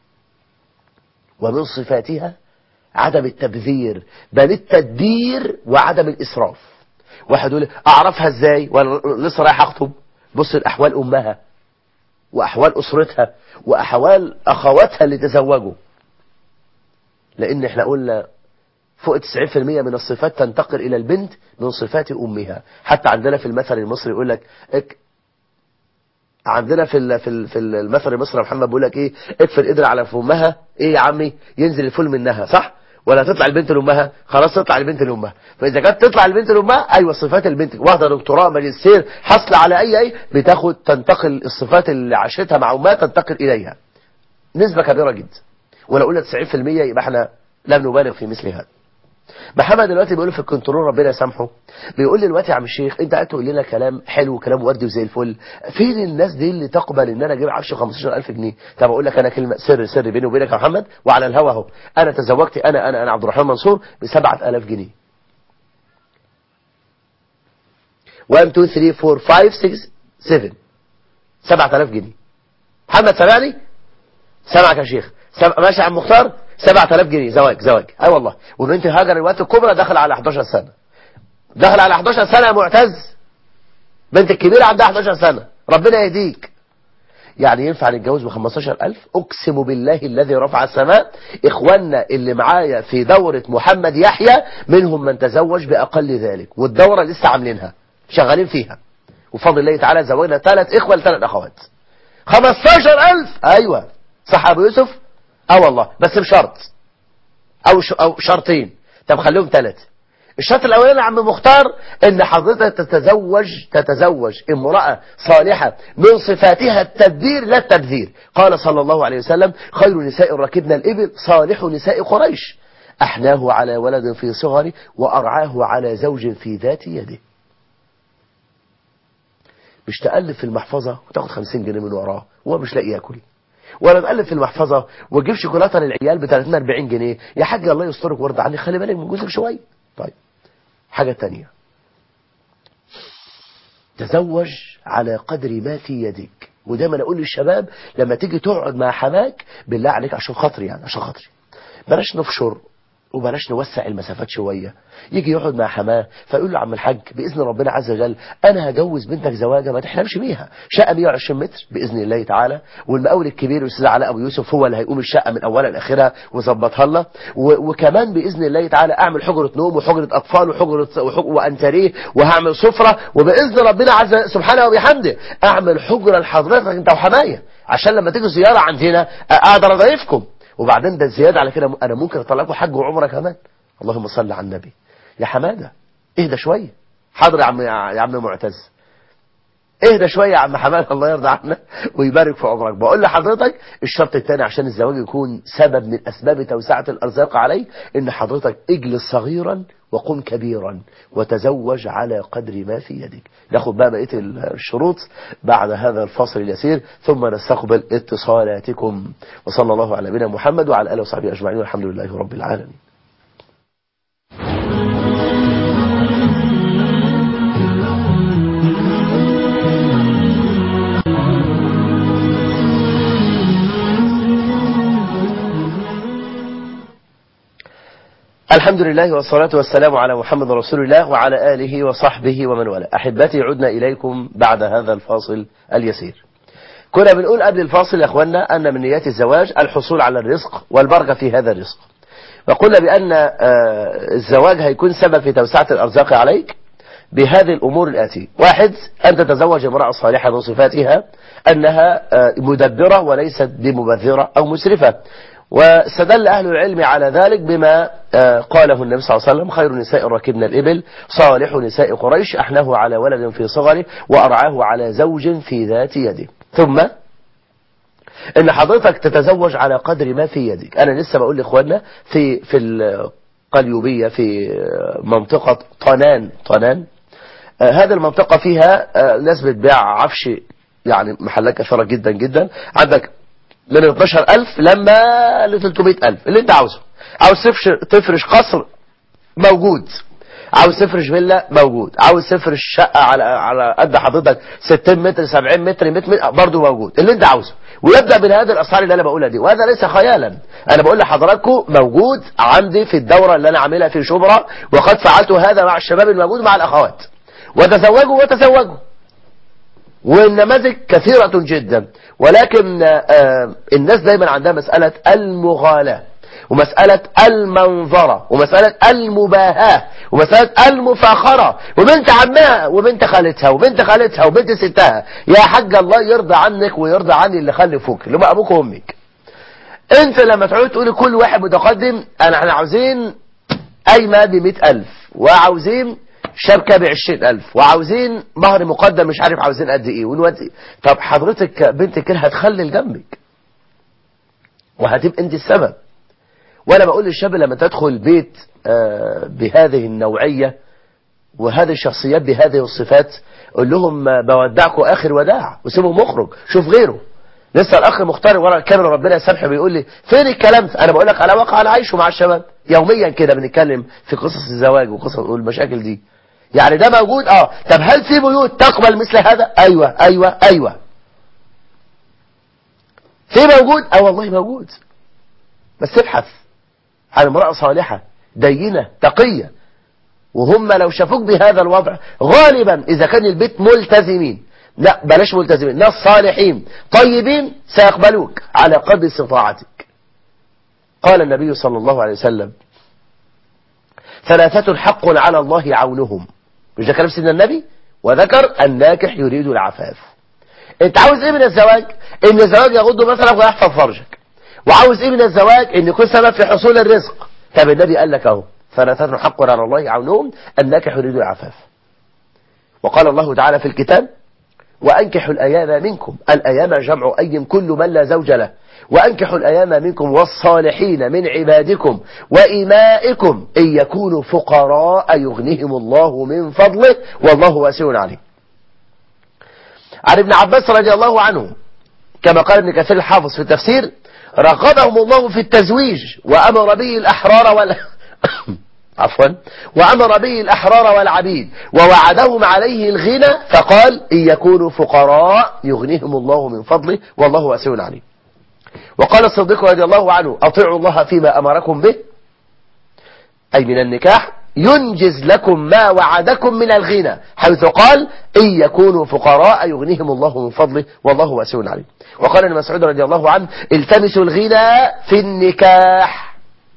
ومن صفاتها عدم التبذير بل التدبير وعدم الإسراف واحد يقول أعرفها إزاي وأنا لسه رايح أخطب بص الأحوال أمها وأحوال أسرتها وأحوال أخواتها اللي تزوجوا لأن احنا قلنا فوق 90% من الصفات تنتقل إلى البنت من صفات أمها حتى عندنا في المثل المصري يقول لك اك عندنا في في في المثل المصري محمد بيقول لك ايه اكفر قدر على فمها ايه يا عمي ينزل الفول منها صح ولا تطلع البنت لامها خلاص تطلع البنت لامها فاذا كانت تطلع البنت لامها ايوه صفات البنت واخده دكتوراه ماجستير حصل على اي اي بتاخد تنتقل الصفات اللي عاشتها مع امها تنتقل اليها نسبه كبيره جدا ولو قلنا 90% يبقى احنا لم نبالغ في مثل هذا محمد دلوقتي بيقول في الكنترول ربنا يسامحه بيقول لي دلوقتي يا عم الشيخ انت قاعد تقول لنا كلام حلو وكلام وردي وزي الفل فين الناس دي اللي تقبل ان انا اجيب عفش 15000 جنيه طب اقول لك انا كلمه سر سر بيني وبينك يا محمد وعلى الهوا اهو انا تزوجت انا انا انا عبد الرحمن منصور ب 7000 جنيه 1 2 3 4 5 6 7 7000 جنيه محمد سامعني سامعك يا شيخ سامع ماشي يا عم مختار 7000 جنيه زواج زواج اي أيوة والله وبنت هاجر الوقت الكبرى دخل على 11 سنة دخل على 11 سنة يا معتز بنت الكبيرة عندها 11 سنة ربنا يهديك يعني ينفع نتجوز ب 15000 اقسم بالله الذي رفع السماء اخواننا اللي معايا في دورة محمد يحيى منهم من تزوج باقل ذلك والدورة لسه عاملينها شغالين فيها وفضل الله تعالى زوجنا ثلاث اخوة لثلاث اخوات 15000 ايوه صح ابو يوسف اه والله بس بشرط او ش... او شرطين طب خليهم ثلاثه الشرط الاولاني يا عم مختار ان حضرتك تتزوج تتزوج امراه صالحه من صفاتها التدبير لا التبذير قال صلى الله عليه وسلم خير نساء ركبنا الابل صالح نساء قريش احناه على ولد في صغره وارعاه على زوج في ذات يده مش تألف في المحفظة وتاخد 50 جنيه من وراه وهو مش لاقي ياكل ولا تقلب في المحفظة وتجيب شوكولاته للعيال ب 30 40 جنيه يا حاج الله يسترك وارضى عني خلي بالك من جوزك شويه طيب حاجة تانية تزوج على قدر ما في يدك ودايما اقول للشباب لما تيجي تقعد مع حماك بالله عليك عشان خاطري يعني عشان خاطري بلاش نفشر وبلاش نوسع المسافات شوية يجي يقعد مع حماه فيقول له عم الحاج بإذن ربنا عز وجل أنا هجوز بنتك زواجة ما تحلمش بيها شقة 120 متر بإذن الله تعالى والمقاول الكبير الأستاذ علاء أبو يوسف هو اللي هيقوم الشقة من أولها لآخرها وظبطها لنا و- وكمان بإذن الله تعالى أعمل حجرة نوم وحجرة أطفال وحجرة وحج- وأنتريه وهعمل سفرة وبإذن ربنا عز سبحانه وبحمده أعمل حجرة لحضرتك أنت وحماية عشان لما تيجوا زيارة عندنا أقدر أضيفكم وبعدين ده زيادة على كده أنا ممكن أطلع لكم حج وعمرة كمان اللهم صل على النبي يا حمادة اهدى شوية حاضر يا عم يا عم معتز اهدى شوية يا عم حماد الله يرضى عنك ويبارك في عمرك بقول لحضرتك الشرط الثاني عشان الزواج يكون سبب من أسباب توسعة الأرزاق عليك إن حضرتك اجلس صغيرا وقم كبيرا وتزوج على قدر ما في يدك ناخد بقى بقية الشروط بعد هذا الفاصل اليسير ثم نستقبل اتصالاتكم وصلى الله على نبينا محمد وعلى آله وصحبه أجمعين والحمد لله رب العالمين الحمد لله والصلاة والسلام على محمد رسول الله وعلى آله وصحبه ومن والاه أحبتي عدنا إليكم بعد هذا الفاصل اليسير كنا بنقول قبل الفاصل يا أخوانا أن من نيات الزواج الحصول على الرزق والبركة في هذا الرزق وقلنا بأن آه، الزواج هيكون سبب في توسعة الأرزاق عليك بهذه الأمور الآتية واحد أن تتزوج امرأة صالحة من صفاتها أنها آه، مدبرة وليست بمبذرة أو مسرفة واستدل أهل العلم على ذلك بما آه، قاله النبي صلى الله عليه وسلم خير نساء ركبنا الإبل صالح نساء قريش أحناه على ولد في صغره وأرعاه على زوج في ذات يده ثم ان حضرتك تتزوج على قدر ما في يدك انا لسه بقول لاخواننا في في القليوبيه في منطقه طنان طنان آه، هذه المنطقه فيها آه، ناس بتبيع عفش يعني محلات كثيره جدا جدا عندك من 12000 لما ل 300000 اللي انت عاوزه عاوز تفرش تفرش قصر موجود عاوز تفرش فيلا موجود عاوز تفرش شقة على على قد حضرتك 60 متر 70 متر 100 متر برضه موجود اللي انت عاوزه ويبدأ من هذه الأسعار اللي أنا بقولها دي وهذا ليس خيالا أنا بقول لحضراتكم موجود عندي في الدورة اللي أنا عاملها في شبرا وقد فعلت هذا مع الشباب الموجود مع الأخوات وتزوجوا وتزوجوا والنماذج كثيرة جدا ولكن آه، الناس دايما عندها مسألة المغالاة ومسألة المنظرة ومسألة المباهاة ومسألة المفاخرة وبنت عمها وبنت خالتها وبنت خالتها وبنت ستها يا حاج الله يرضى عنك ويرضى عني اللي خلفوك اللي هم أبوك وأمك انت لما تعود تقولي كل واحد متقدم انا احنا عاوزين قايمة بمئة ألف وعاوزين شبكة بعشرين ألف وعاوزين مهر مقدم مش عارف عاوزين قد ايه ونودي طب حضرتك بنتك كده هتخلل جنبك وهتبقى انت السبب وانا بقول للشاب لما تدخل بيت آه، بهذه النوعية وهذه الشخصيات بهذه الصفات قول لهم آه، بودعكم اخر وداع وسيبهم مخرج شوف غيره لسه الاخ مختار ورا الكاميرا ربنا يسامحه بيقول لي فين الكلام ده؟ انا بقول لك على واقع انا عايشه مع الشباب يوميا كده بنتكلم في قصص الزواج وقصص والمشاكل دي يعني ده موجود اه طب هل في بيوت تقبل مثل هذا ايوه ايوه ايوه في موجود اه والله موجود بس ابحث عن امرأة صالحة دينة تقية وهم لو شافوك بهذا الوضع غالبا إذا كان البيت ملتزمين لا بلاش ملتزمين ناس صالحين طيبين سيقبلوك على قدر استطاعتك قال النبي صلى الله عليه وسلم ثلاثة حق على الله عونهم مش ده كلام سيدنا النبي وذكر الناكح يريد العفاف انت عاوز ايه من الزواج ان الزواج يغض مثلا ويحفظ فرجك وعاوز ايه من الزواج ان يكون سبب في حصول الرزق طب النبي قال لك اهو ثلاثة حق على الله عونهم الناكح يريد العفاف وقال الله تعالى في الكتاب وأنكحوا الأيام منكم الأيام جمع أيم كل من لا زوج له وأنكحوا الأيام منكم والصالحين من عبادكم وإمائكم إن يكونوا فقراء يغنيهم الله من فضله والله واسع عليم عن ابن عباس رضي الله عنه كما قال ابن كثير الحافظ في التفسير رغبهم الله في التزويج وأمر به الأحرار وال... عفوا وأمر به الأحرار والعبيد ووعدهم عليه الغنى فقال إن يكونوا فقراء يغنيهم الله من فضله والله واسع عليم وقال الصديق رضي الله عنه أطيعوا الله فيما أمركم به أي من النكاح ينجز لكم ما وعدكم من الغنى حيث قال إن يكونوا فقراء يغنيهم الله من فضله والله واسع عليم وقال ابن مسعود رضي الله عنه التمسوا الغنى في النكاح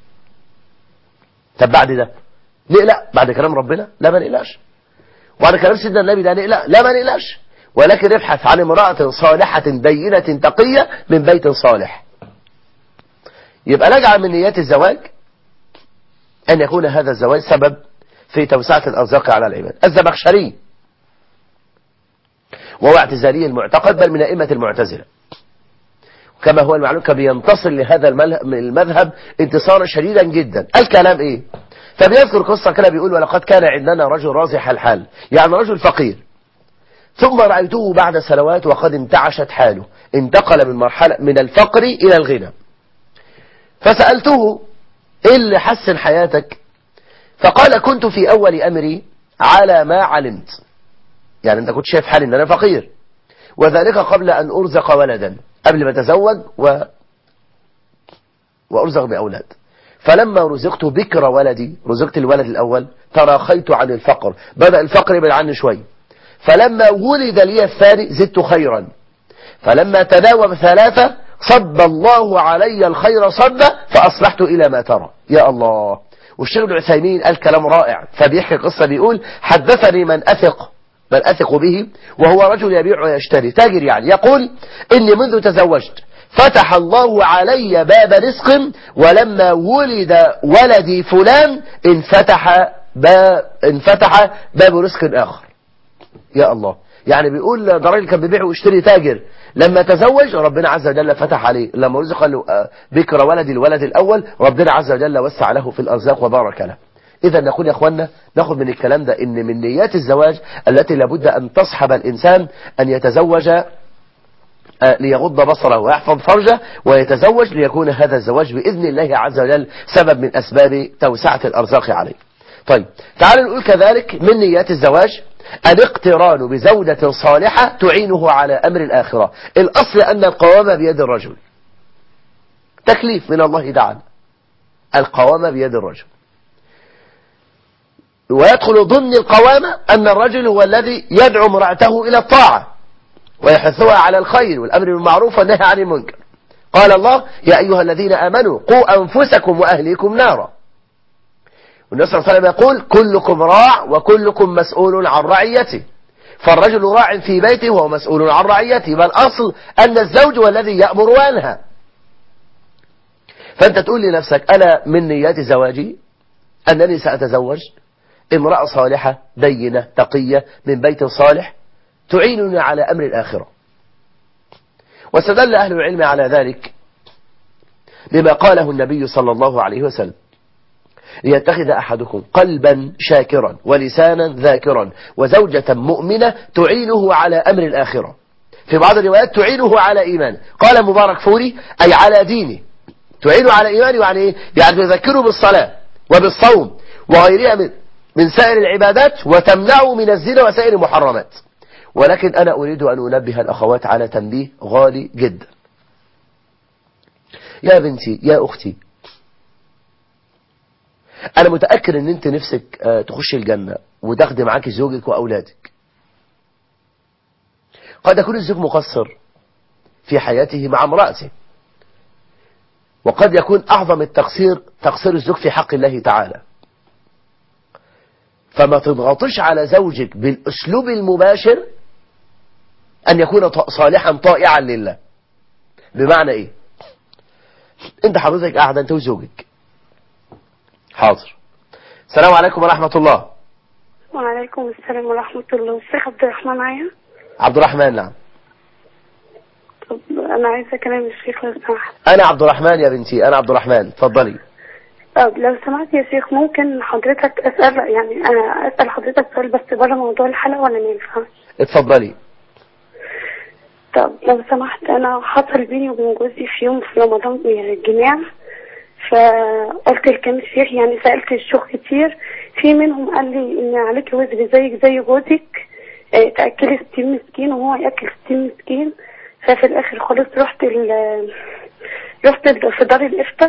طب بعد ده نقلق بعد كلام ربنا لا ما نقلقش وبعد كلام سيدنا النبي ده نقلق لا ما نقلقش ولكن ابحث عن امرأة صالحة دينة تقية من بيت صالح يبقى نجعل من نيات الزواج أن يكون هذا الزواج سبب في توسعة الأرزاق على العباد الزمخشري وهو اعتزالي المعتقد بل من أئمة المعتزلة كما هو المعلوم كان بينتصر لهذا المذهب انتصارا شديدا جدا الكلام ايه فبيذكر قصة كده بيقول ولقد كان عندنا رجل رازح الحال يعني رجل فقير ثم رأيته بعد سنوات وقد انتعشت حاله انتقل من مرحلة من الفقر إلى الغنى فسألته ايه اللي حسن حياتك فقال كنت في اول امري على ما علمت يعني انت كنت شايف حالي ان انا فقير وذلك قبل ان ارزق ولدا قبل ما اتزوج و... وارزق باولاد فلما رزقت بكر ولدي رزقت الولد الاول تراخيت عن الفقر بدأ الفقر يبعد عني شوي فلما ولد لي الثاني زدت خيرا فلما تناوب ثلاثة صب الله علي الخير صبا فأصلحت إلى ما ترى يا الله والشيخ ابن عثيمين قال كلام رائع فبيحكي قصة بيقول حدثني من أثق من أثق به وهو رجل يبيع ويشتري تاجر يعني يقول إني منذ تزوجت فتح الله علي باب رزق ولما ولد ولدي فلان انفتح باب, انفتح باب رزق آخر يا الله يعني بيقول ده راجل كان بيبيع ويشتري تاجر لما تزوج ربنا عز وجل فتح عليه لما رزق له بكر ولد الولد الأول ربنا عز وجل وسع له في الأرزاق وبارك له إذا نقول يا أخوانا ناخد من الكلام ده إن من نيات الزواج التي لابد أن تصحب الإنسان أن يتزوج ليغض بصره ويحفظ فرجه ويتزوج ليكون هذا الزواج بإذن الله عز وجل سبب من أسباب توسعة الأرزاق عليه طيب تعالوا نقول كذلك من نيات الزواج الاقتران بزوجة صالحة تعينه على أمر الآخرة الأصل أن القوامة بيد الرجل تكليف من الله تعالى القوامة بيد الرجل ويدخل ضمن القوامة أن الرجل هو الذي يدعو امرأته إلى الطاعة ويحثها على الخير والأمر بالمعروف والنهي عن المنكر قال الله يا أيها الذين آمنوا قوا أنفسكم وأهليكم نارا والنبي صلى الله عليه وسلم يقول كلكم راع وكلكم مسؤول عن رعيته فالرجل راع في بيته وهو مسؤول عن رعيته بل أصل أن الزوج هو الذي يأمر وينهى فأنت تقول لنفسك أنا من نيات زواجي أنني سأتزوج امرأة صالحة دينة تقية من بيت صالح تعينني على أمر الآخرة واستدل أهل العلم على ذلك بما قاله النبي صلى الله عليه وسلم ليتخذ أحدكم قلبا شاكرا ولسانا ذاكرا وزوجة مؤمنة تعينه على أمر الآخرة في بعض الروايات تعينه على إيمان قال مبارك فوري أي على دينه تعينه على إيمانه يعني إيه؟ يعني تذكره بالصلاة وبالصوم وغيرها من, من سائر العبادات وتمنعه من الزنا وسائر المحرمات ولكن أنا أريد أن أنبه الأخوات على تنبيه غالي جدا يا بنتي يا أختي أنا متأكد أن أنت نفسك تخش الجنة وتاخدي معاك زوجك وأولادك قد يكون الزوج مقصر في حياته مع امرأته وقد يكون أعظم التقصير تقصير الزوج في حق الله تعالى فما تضغطش على زوجك بالأسلوب المباشر أن يكون صالحا طائعا لله بمعنى إيه أنت حضرتك قاعدة أنت وزوجك حاضر السلام عليكم ورحمة الله وعليكم السلام ورحمة الله الشيخ عبد الرحمن معايا عبد الرحمن نعم طب أنا عايزة كلام الشيخ لو سمحت أنا عبد الرحمن يا بنتي أنا عبد الرحمن اتفضلي طب لو سمحت يا شيخ ممكن حضرتك أسأل يعني أنا أسأل حضرتك سؤال بس بره موضوع الحلقة ولا ما ينفعش؟ اتفضلي طب لو سمحت أنا حصل بيني وبين جوزي في يوم في رمضان الجماع فقلت لكام شيخ يعني سألت الشيوخ كتير في منهم قال لي إن عليك وزر زيك زي جوزك اه تأكلي 60 مسكين وهو يأكل 60 مسكين ففي الآخر خالص رحت ال رحت في دار الإفتاء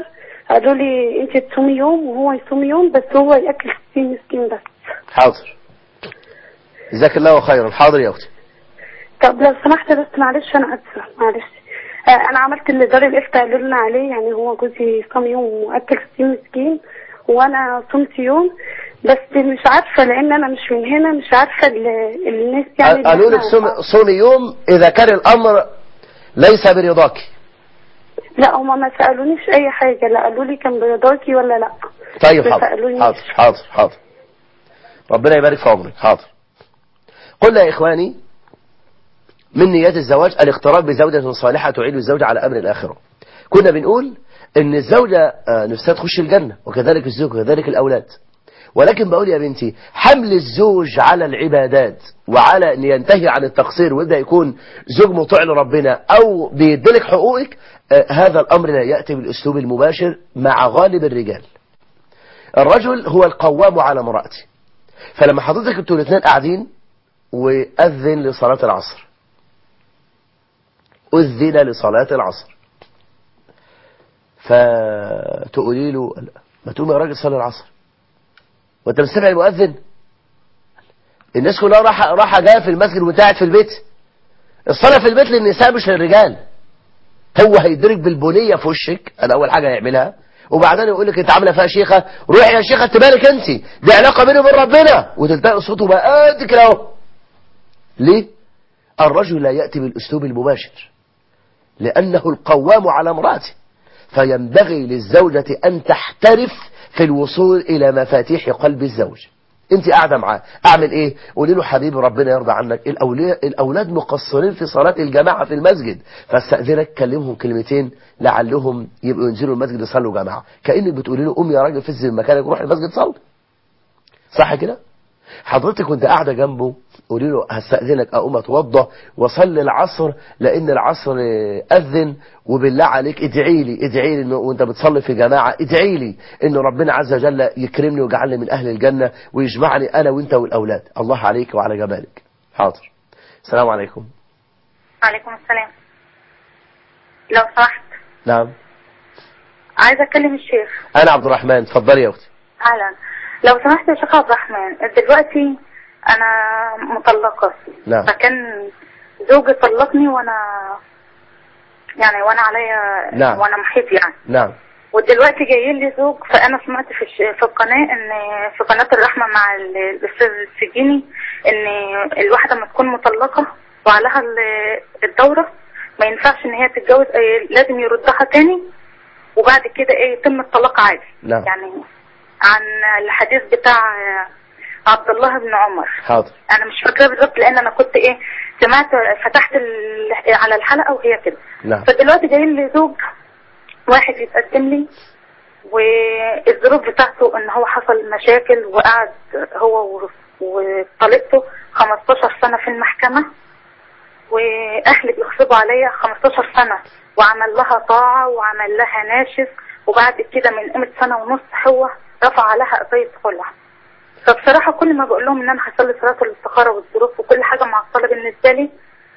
قالوا لي انت تصومي يوم وهو يصوم يوم بس هو ياكل 60 مسكين بس حاضر جزاك الله خيرا حاضر يا اختي طب لو سمحت بس معلش انا اسفه معلش آه، انا عملت اللي دار الافتاء قالوا لنا عليه يعني هو جوزي صام يوم واكل 60 مسكين وانا صمت يوم بس مش عارفه لان انا مش من هنا مش عارفه ال- الناس يعني اللي قالوا لك إحنا- صومي- صومي يوم اذا كان الامر ليس برضاك لا هما ما سالونيش اي حاجه لا قالوا لي كان برضاكي ولا لا طيب ما حاضر سالونيش. حاضر حاضر حاضر ربنا يبارك في عمرك حاضر قلنا يا إخواني من نيات الزواج الاقتراب بزوجة صالحة تعين الزوج على أمر الآخرة كنا بنقول ان الزوجة آه، نفسها تخش الجنة وكذلك الزوج وكذلك الأولاد ولكن بقول يا بنتي حمل الزوج على العبادات وعلى ان ينتهي عن التقصير ويبدا يكون زوج مطيع لربنا او بيدلك حقوقك آه، هذا الامر لا ياتي بالاسلوب المباشر مع غالب الرجال الرجل هو القوام على امرأته فلما حضرتك انتوا الاثنين قاعدين وأذن لصلاة العصر أذن لصلاة العصر فتقولي له ما تقوم يا راجل صلي العصر وانت مش سامع المؤذن الناس كلها راح راح جايه في المسجد وانت قاعد في البيت الصلاه في البيت للنساء مش للرجال هو هيدرك بالبنيه في وشك انا اول حاجه هيعملها وبعدين يقول لك انت عامله فيها شيخه روحي يا شيخه انت مالك انت دي علاقه بيني وبين ربنا وتلتقي صوته بقى قد كده اهو ليه الرجل لا ياتي بالاسلوب المباشر لانه القوام على امراته فينبغي للزوجه ان تحترف في الوصول الى مفاتيح قلب الزوج انت قاعده معاه اعمل ايه قولي له حبيبي ربنا يرضى عنك الأولي- الاولاد مقصرين في صلاه الجماعه في المسجد فاستاذنك كلمهم كلمتين لعلهم يبقوا ينزلوا المسجد يصلوا جماعه كانك بتقولي له قوم يا راجل فز من مكانك روح المسجد صلي صح كده حضرتك وانت قاعده جنبه قولي له هستأذنك اقوم اتوضى واصلي العصر لان العصر اذن وبالله عليك ادعي لي ادعي لي انه وانت بتصلي في جماعه ادعي لي ان ربنا عز وجل يكرمني ويجعلني من اهل الجنه ويجمعني انا وانت والاولاد الله عليك وعلى جمالك حاضر السلام عليكم عليكم السلام لو سمحت نعم عايزة أكلم الشيخ انا عبد الرحمن اتفضلي يا اختي أهلا لو سمحت يا شيخ عبد الرحمن دلوقتي أنا مطلقة نعم. فكان زوجي طلقني وأنا يعني وأنا عليا نعم. وأنا محيط يعني نعم ودلوقتي جاي لي زوج فانا سمعت في الش- في القناه ان في قناه الرحمه مع ال- الاستاذ السجيني ان الواحده لما تكون مطلقه وعليها ال- الدوره ما ينفعش ان هي تتجوز أي- لازم يردها تاني وبعد كده ايه يتم الطلاق عادي نعم. يعني عن الحديث بتاع عبد الله بن عمر حاضر انا مش فاكره بالظبط لان انا كنت ايه سمعت فتحت ال- على الحلقه وهي كده نعم فدلوقتي جاي لي زوج واحد يتقدم لي والظروف بتاعته ان هو حصل مشاكل وقعد هو و- وطليقته 15 سنة في المحكمة واهلي بيغصبوا عليا 15 سنة وعمل لها طاعة وعمل لها ناشف وبعد كده من قيمة سنة ونص هو رفع لها قضية خلع فبصراحة كل ما بقول لهم ان انا هصلي صلاة الاستخارة والظروف وكل حاجة معطلة بالنسبة لي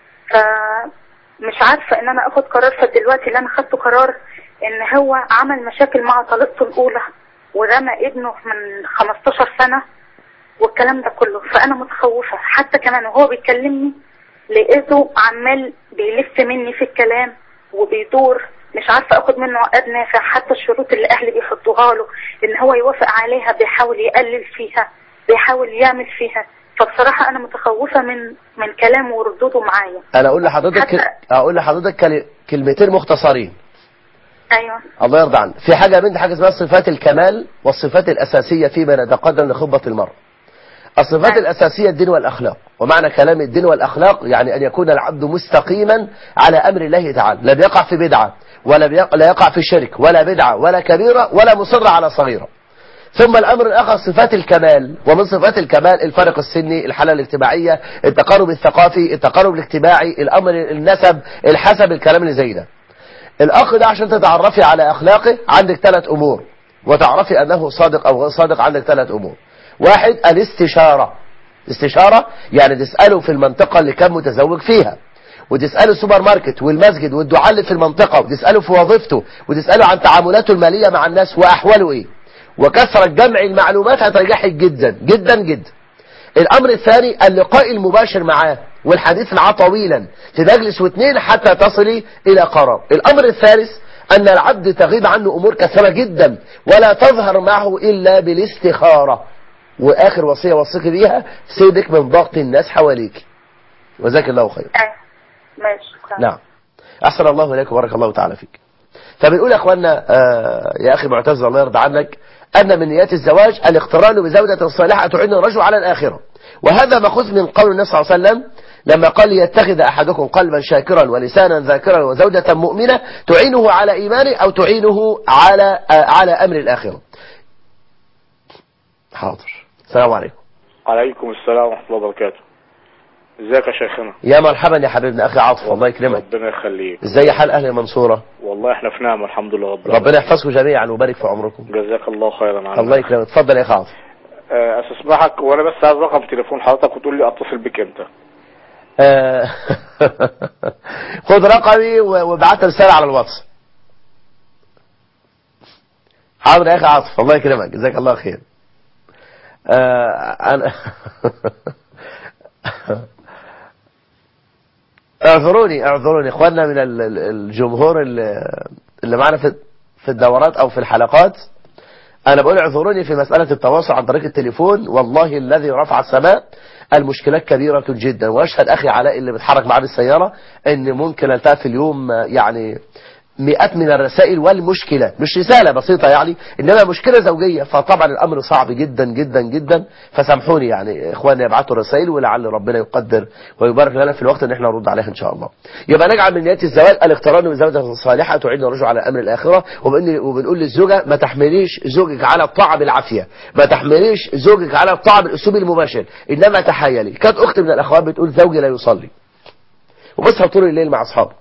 فمش عارفة ان انا اخد قرار فدلوقتي اللي انا خدته قرار ان هو عمل مشاكل مع طليقته الاولى ورمى ابنه من 15 سنة والكلام ده كله فانا متخوفة حتى كمان وهو بيكلمني لقيته عمال بيلف مني في الكلام وبيدور مش عارفة اخد منه عقد نافع حتى الشروط اللي اهلي بيحطوها له ان هو يوافق عليها بيحاول يقلل فيها بيحاول يعمل فيها فبصراحة انا متخوفة من من كلامه وردوده معايا انا اقول لحضرتك حتى- اقول لحضرتك كل- كلمتين مختصرين ايوه الله يرضى عنك في حاجة من حاجة اسمها صفات الكمال والصفات الأساسية فيما نتقدم لخطبة المرء الصفات نعم. الأساسية الدين والأخلاق ومعنى كلام الدين والأخلاق يعني أن يكون العبد مستقيما على أمر الله تعالى لا بيقع في بدعة ولا بيق- لا يقع في شرك ولا بدعة ولا كبيرة ولا مصر على صغيرة ثم الأمر الآخر صفات الكمال ومن صفات الكمال الفرق السني الحالة الاجتماعية التقارب الثقافي التقارب الاجتماعي الأمر النسب الحسب الكلام اللي زي ده الأخ ده عشان تتعرفي على أخلاقه عندك ثلاث أمور وتعرفي أنه صادق أو غير صادق عندك ثلاث أمور واحد الاستشارة استشارة يعني تسأله في المنطقة اللي كان متزوج فيها وتسأله السوبر ماركت والمسجد والدعاء اللي في المنطقة وتسأله في وظيفته وتسأله عن تعاملاته المالية مع الناس وأحواله إيه وكثرة جمع المعلومات هتنجحك جدا جدا جدا الأمر الثاني اللقاء المباشر معاه والحديث معاه طويلا تجلس واثنين حتى تصلي إلى قرار الأمر الثالث أن العبد تغيب عنه أمور كثيرة جدا ولا تظهر معه إلا بالاستخارة وآخر وصية وصيك بيها سيبك من ضغط الناس حواليك وجزاك الله خير آه. ماشي شكرا نعم أحسن الله إليك وبارك الله تعالى فيك فبنقول يا أخوانا آه يا أخي معتز الله يرضى عنك أن من نيات الزواج الاقتران بزوجة صالحة تعين الرجل على الآخرة وهذا مأخوذ من قول النبي صلى الله عليه وسلم لما قال يتخذ أحدكم قلبا شاكرا ولسانا ذاكرا وزوجة مؤمنة تعينه على إيمانه أو تعينه على آه على أمر الآخرة حاضر السلام عليكم عليكم السلام ورحمة الله وبركاته ازيك يا شيخنا يا مرحبا يا حبيبنا أخي عاطف الله يكرمك ربنا يخليك ازاي حال أهل المنصورة والله احنا في نعمة الحمد لله رب العالمين ربنا يحفظكم جميعا ويبارك في عمركم جزاك الله خيرا عنك الله يكرمك اتفضل يا أخي عاطف آه، استسمحك وانا بس عايز رقم تليفون حضرتك وتقول لي اتصل بك امتى آه، خد رقمي و- وابعت رسالة على الواتس حاضر يا اخي عاطف الله يكرمك جزاك الله خير آه، انا اعذروني اعذروني اخواننا من ال- ال- الجمهور اللي اللي معنا في في الدورات او في الحلقات انا بقول اعذروني في مسألة التواصل عن طريق التليفون والله الذي رفع السماء المشكلات كبيرة جدا واشهد اخي علاء اللي بيتحرك معاه بالسيارة ان ممكن التقى في اليوم آه، يعني مئات من الرسائل والمشكلات مش رسالة بسيطة يعني انما مشكلة زوجية فطبعا الامر صعب جدا جدا جدا فسامحوني يعني اخواني يبعتوا رسائل ولعل ربنا يقدر ويبارك لنا في الوقت ان احنا نرد عليها ان شاء الله يبقى نجعل من نيات الزواج الاقتران بزوجة صالحة تعين الرجل على امر الاخرة وبن- وبنقول للزوجة ما تحمليش زوجك على الطاعة بالعافية ما تحمليش زوجك على الطاعة بالاسلوب المباشر انما تحايلي كانت اخت من الاخوات بتقول زوجي لا يصلي وبسهر طول الليل مع اصحابه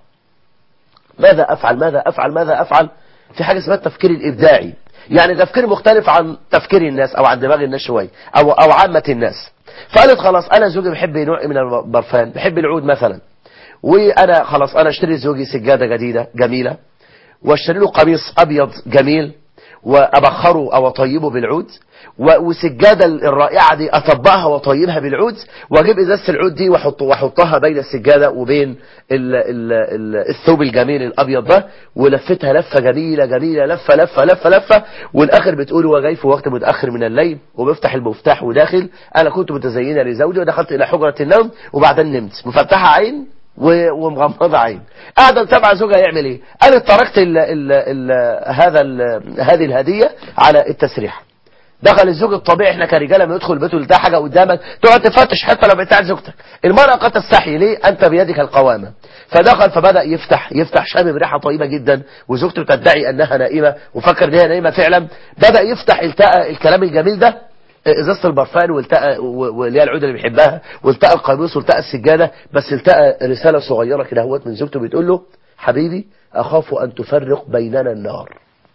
ماذا أفعل ماذا أفعل ماذا أفعل في حاجة اسمها التفكير الإبداعي يعني تفكير مختلف عن تفكير الناس أو عن دماغ الناس شوية أو, أو عامة الناس فقالت خلاص أنا زوجي بحب نوع من البرفان بحب العود مثلا وأنا خلاص أنا اشتري زوجي سجادة جديدة جميلة واشتري له قميص أبيض جميل وأبخره أو أطيبه بالعود و- والسجادة الرائعة دي أطبقها وأطيبها بالعود وأجيب إزازة العود دي وأحط وأحطها بين السجادة وبين ال ال ال الثوب الجميل الأبيض ده ولفتها لفة جميلة جميلة لفة لفة لفة لفة والآخر بتقول هو جاي في وقت متأخر من الليل وبفتح المفتاح وداخل أنا كنت متزينة لزوجي ودخلت إلى حجرة النوم وبعدين نمت مفتحة عين و- ومغمضة عين قاعدة تبع زوجها يعمل ايه قالت تركت ال ال ال هذا ال هذه الهدية على التسريح دخل الزوج الطبيعي احنا كرجاله لما يدخل البيت ويلتقى حاجه قدامك تقعد تفتش حتى لو بتاعت زوجتك المراه قد تستحي ليه انت بيدك القوامه فدخل فبدا يفتح يفتح شامم ريحه طيبه جدا وزوجته تدعي انها نائمه وفكر ان هي نائمه فعلا بدا يفتح التقى الكلام الجميل ده ازازه البرفان والتقى و- واللي هي العود اللي بيحبها والتقى القميص والتقى السجاده بس التقى رساله صغيره كده اهوت من زوجته بتقول له حبيبي اخاف ان تفرق بيننا النار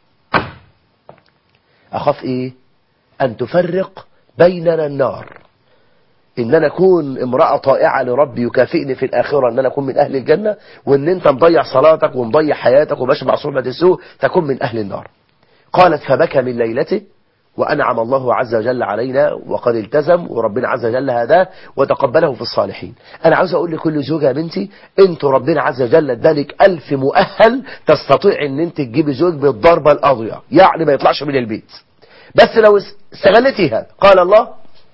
اخاف ايه أن تفرق بيننا النار إن أنا أكون امرأة طائعة لربي يكافئني في الآخرة إن أنا أكون من أهل الجنة وإن أنت مضيع صلاتك ومضيع حياتك وماشي مع صحبة السوء تكون من أهل النار قالت فبكى من ليلته وأنعم الله عز وجل علينا وقد التزم وربنا عز وجل هداه وتقبله في الصالحين أنا عاوز أقول لكل زوجة يا بنتي أنتوا ربنا عز وجل ادالك ألف مؤهل تستطيع أن أنت تجيبي زوج بالضربة القاضية يعني ما يطلعش من البيت بس لو استغلتها قال الله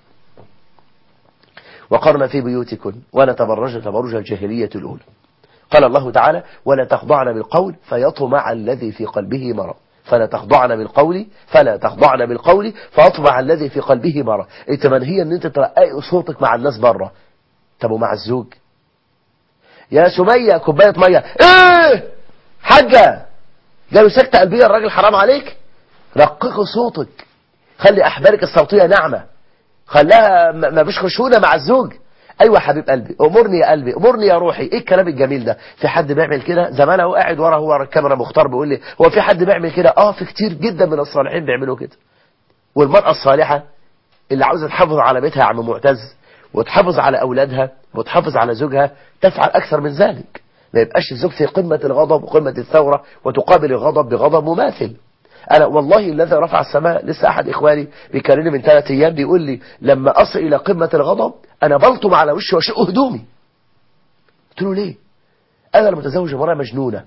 وقرن في بيوتكن ولا تبرجن تبرج الجاهلية الأولى قال الله تعالى ولا تخضعن بالقول فيطمع الذي في قلبه مرض فلا تخضعن بالقول فلا تخضعن بالقول فيطمع الذي في قلبه مرض انت منهي ان انت ترققي صوتك مع الناس بره طب ومع الزوج يا سمية كوباية مية ايه حاجة جاله سكتة قلبية الراجل حرام عليك رققي صوتك خلي احبالك الصوتية ناعمة خلاها م- ما فيش خشونة مع الزوج ايوه يا حبيب قلبي امرني يا قلبي امرني يا روحي ايه الكلام الجميل ده في حد بيعمل كده زمان هو قاعد ورا هو الكاميرا مختار بيقول لي هو في حد بيعمل كده اه في كتير جدا من الصالحين بيعملوا كده والمرأة الصالحة اللي عاوزة تحافظ على بيتها يا عم معتز وتحافظ على أولادها وتحافظ على زوجها تفعل أكثر من ذلك ما يبقاش الزوج في قمة الغضب وقمة الثورة وتقابل الغضب بغضب مماثل أنا والله الذي رفع السماء لسه أحد إخواني بيكلمني من ثلاث أيام بيقول لي لما أصل إلى قمة الغضب أنا بلطم على وشي وأشق هدومي قلت له ليه أنا المتزوج امرأة مجنونة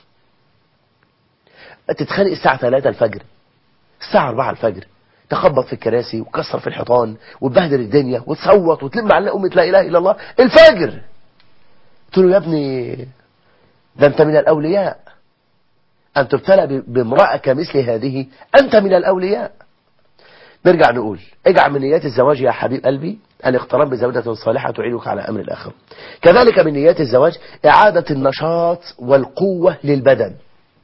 تتخانق الساعة 3 الفجر الساعة 4 الفجر تخبط في الكراسي وتكسر في الحيطان وتبهدل الدنيا وتصوت وتلم على أمة لا إله إلا الله الفجر قلت له يا ابني ده أنت من الأولياء أن تبتلى ب- بامرأة كمثل هذه أنت من الأولياء نرجع نقول اجعل من نيات الزواج يا حبيب قلبي الاقتران بزوجة صالحة تعينك على أمر الآخرة كذلك من نيات الزواج إعادة النشاط والقوة للبدن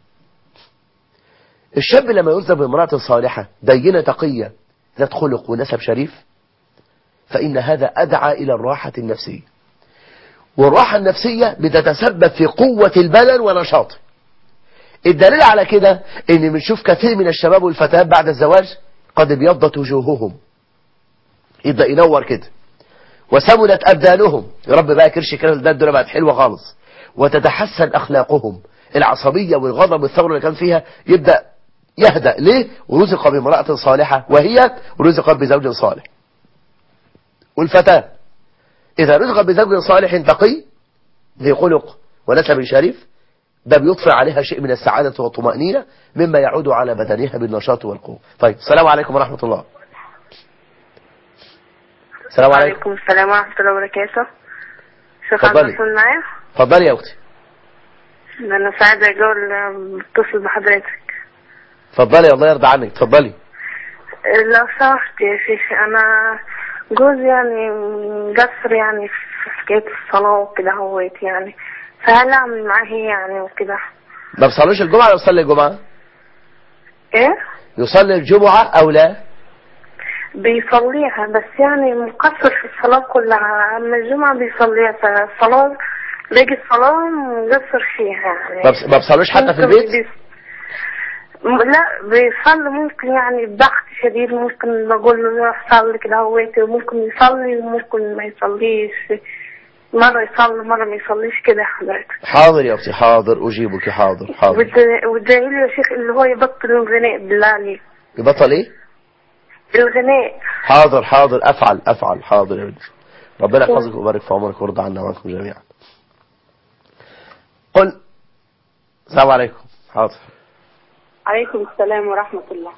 الشاب لما يرزق بامرأة صالحة دينة تقية ذات خلق ونسب شريف فإن هذا أدعى إلى الراحة النفسية والراحة النفسية بتتسبب في قوة البدن ونشاطه الدليل على كده ان بنشوف كثير من الشباب والفتيات بعد الزواج قد ابيضت وجوههم يبدا ينور كده وسمنت ابدانهم يا رب بقى كرش كده ده الدنيا بقت حلوه خالص وتتحسن اخلاقهم العصبيه والغضب والثوره اللي كان فيها يبدا يهدأ ليه رزق بامرأة صالحة وهي رزقت بزوج صالح والفتاة إذا رزقت بزوج صالح تقي ذي خلق ونسب شريف ده بيطفئ عليها شيء من السعادة والطمأنينة مما يعود على بدنها بالنشاط والقوة طيب السلام عليكم ورحمة الله السلام عليكم وعليكم السلام ورحمة الله وبركاته شيخ عبد اتفضلي. الرحمن معايا اتفضلي يا أختي ده أنا سعيدة أجول اتصل بحضرتك اتفضلي الله يرضى عنك اتفضلي لو سمحت يا شيخ أنا جوزي يعني مقصر يعني في حكاية الصلاة وكده هويت يعني فهل أعمل معاه إيه يعني وكده ما بيصليش الجمعة ولا يصلي الجمعة إيه يصلي الجمعة أو لا بيصليها بس يعني مقصر في الصلاة كلها أما الجمعة بيصليها فالصلاة باقي الصلاة مقصر فيها يعني ما بس- ما بيصليش حتى في ممكن البيت بيص- م- لا بيصلي ممكن يعني بضغط شديد ممكن بقول له روح صلي كده هويت ممكن يصلي وممكن ما يصليش مرة يصلي مرة ما يصليش كده حضرتك حاضر يا أختي حاضر أجيبك حاضر حاضر والد- والدليل يا شيخ اللي هو يبطل الغناء بالله عليك يبطل إيه الغناء حاضر حاضر أفعل أفعل حاضر يا ولدي ربنا يحفظك ويبارك في عمرك ويرضى عنا وعنكم جميعا قل السلام عليكم حاضر عليكم السلام ورحمة الله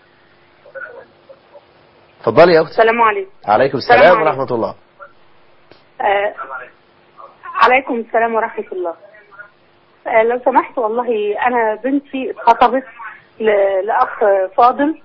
اتفضلي يا أختي السلام عليكم عليكم السلام السلام عليكم. ورحمة الله آه عليكم السلام ورحمة الله آه لو سمحت والله أنا بنتي اتخطبت ل- لأخ فاضل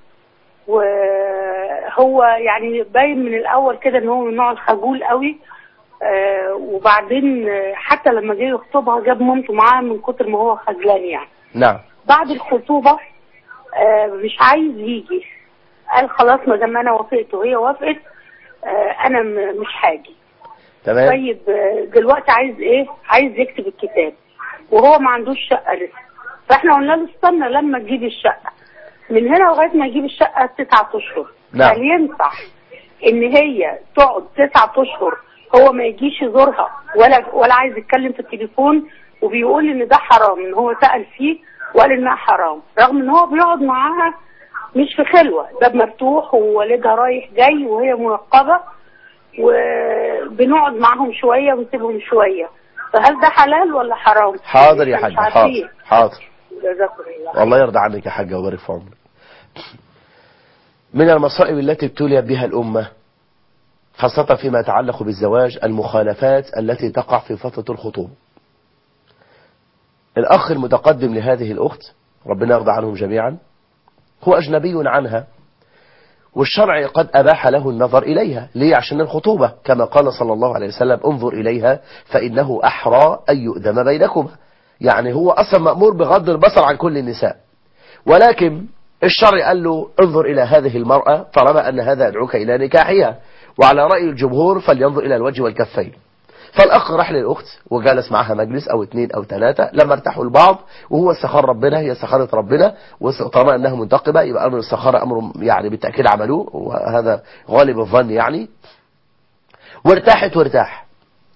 وهو يعني باين من الأول كده إن هو من النوع الخجول قوي آه وبعدين آه، حتى لما جه يخطبها جاب مامته معاه من كتر ما هو خجلان يعني نعم بعد الخطوبة آه، مش عايز يجي قال خلاص ما دام انا وافقت وهي وافقت آه، انا م- مش هاجي تمام طيب آه، دلوقتي عايز ايه عايز يكتب الكتاب وهو ما عندوش شقه لسه فاحنا قلنا له استنى لما تجيب الشقه من هنا لغايه ما يجيب الشقه تسعة اشهر نعم. هل ينفع ان هي تقعد تسعة اشهر هو ما يجيش يزورها ولا ولا عايز يتكلم في التليفون وبيقول ان ده حرام ان هو سأل فيه وقال انها حرام رغم ان هو بيقعد معاها مش في خلوة باب مفتوح ووالدها رايح جاي وهي منقبة وبنقعد معاهم شوية ونسيبهم شوية فهل ده حلال ولا حرام؟ حاضر يا إحنا مش حاج عارفين. حاضر حاضر جزاكم الله والله يرضى عنك يا حاجة ويبارك في عمرك من المصائب التي ابتلي بها الأمة خاصة فيما يتعلق بالزواج المخالفات التي تقع في فترة الخطوبة الأخ المتقدم لهذه الأخت ربنا يرضى عنهم جميعا هو أجنبي عنها والشرع قد أباح له النظر إليها ليه عشان الخطوبة كما قال صلى الله عليه وسلم انظر إليها فإنه أحرى أن يؤدم بينكما يعني هو أصلا مأمور بغض البصر عن كل النساء ولكن الشرع قال له انظر إلى هذه المرأة طالما أن هذا يدعوك إلى نكاحها وعلى رأي الجمهور فلينظر إلى الوجه والكفين فالأخ راح للأخت وجالس معها مجلس أو اثنين أو ثلاثة لما ارتاحوا البعض وهو استخار ربنا هي استخارت ربنا وطالما أنها منتقبة يبقى أمر السخارة أمر يعني بالتأكيد عملوه وهذا غالب الظن يعني وارتاحت وارتاح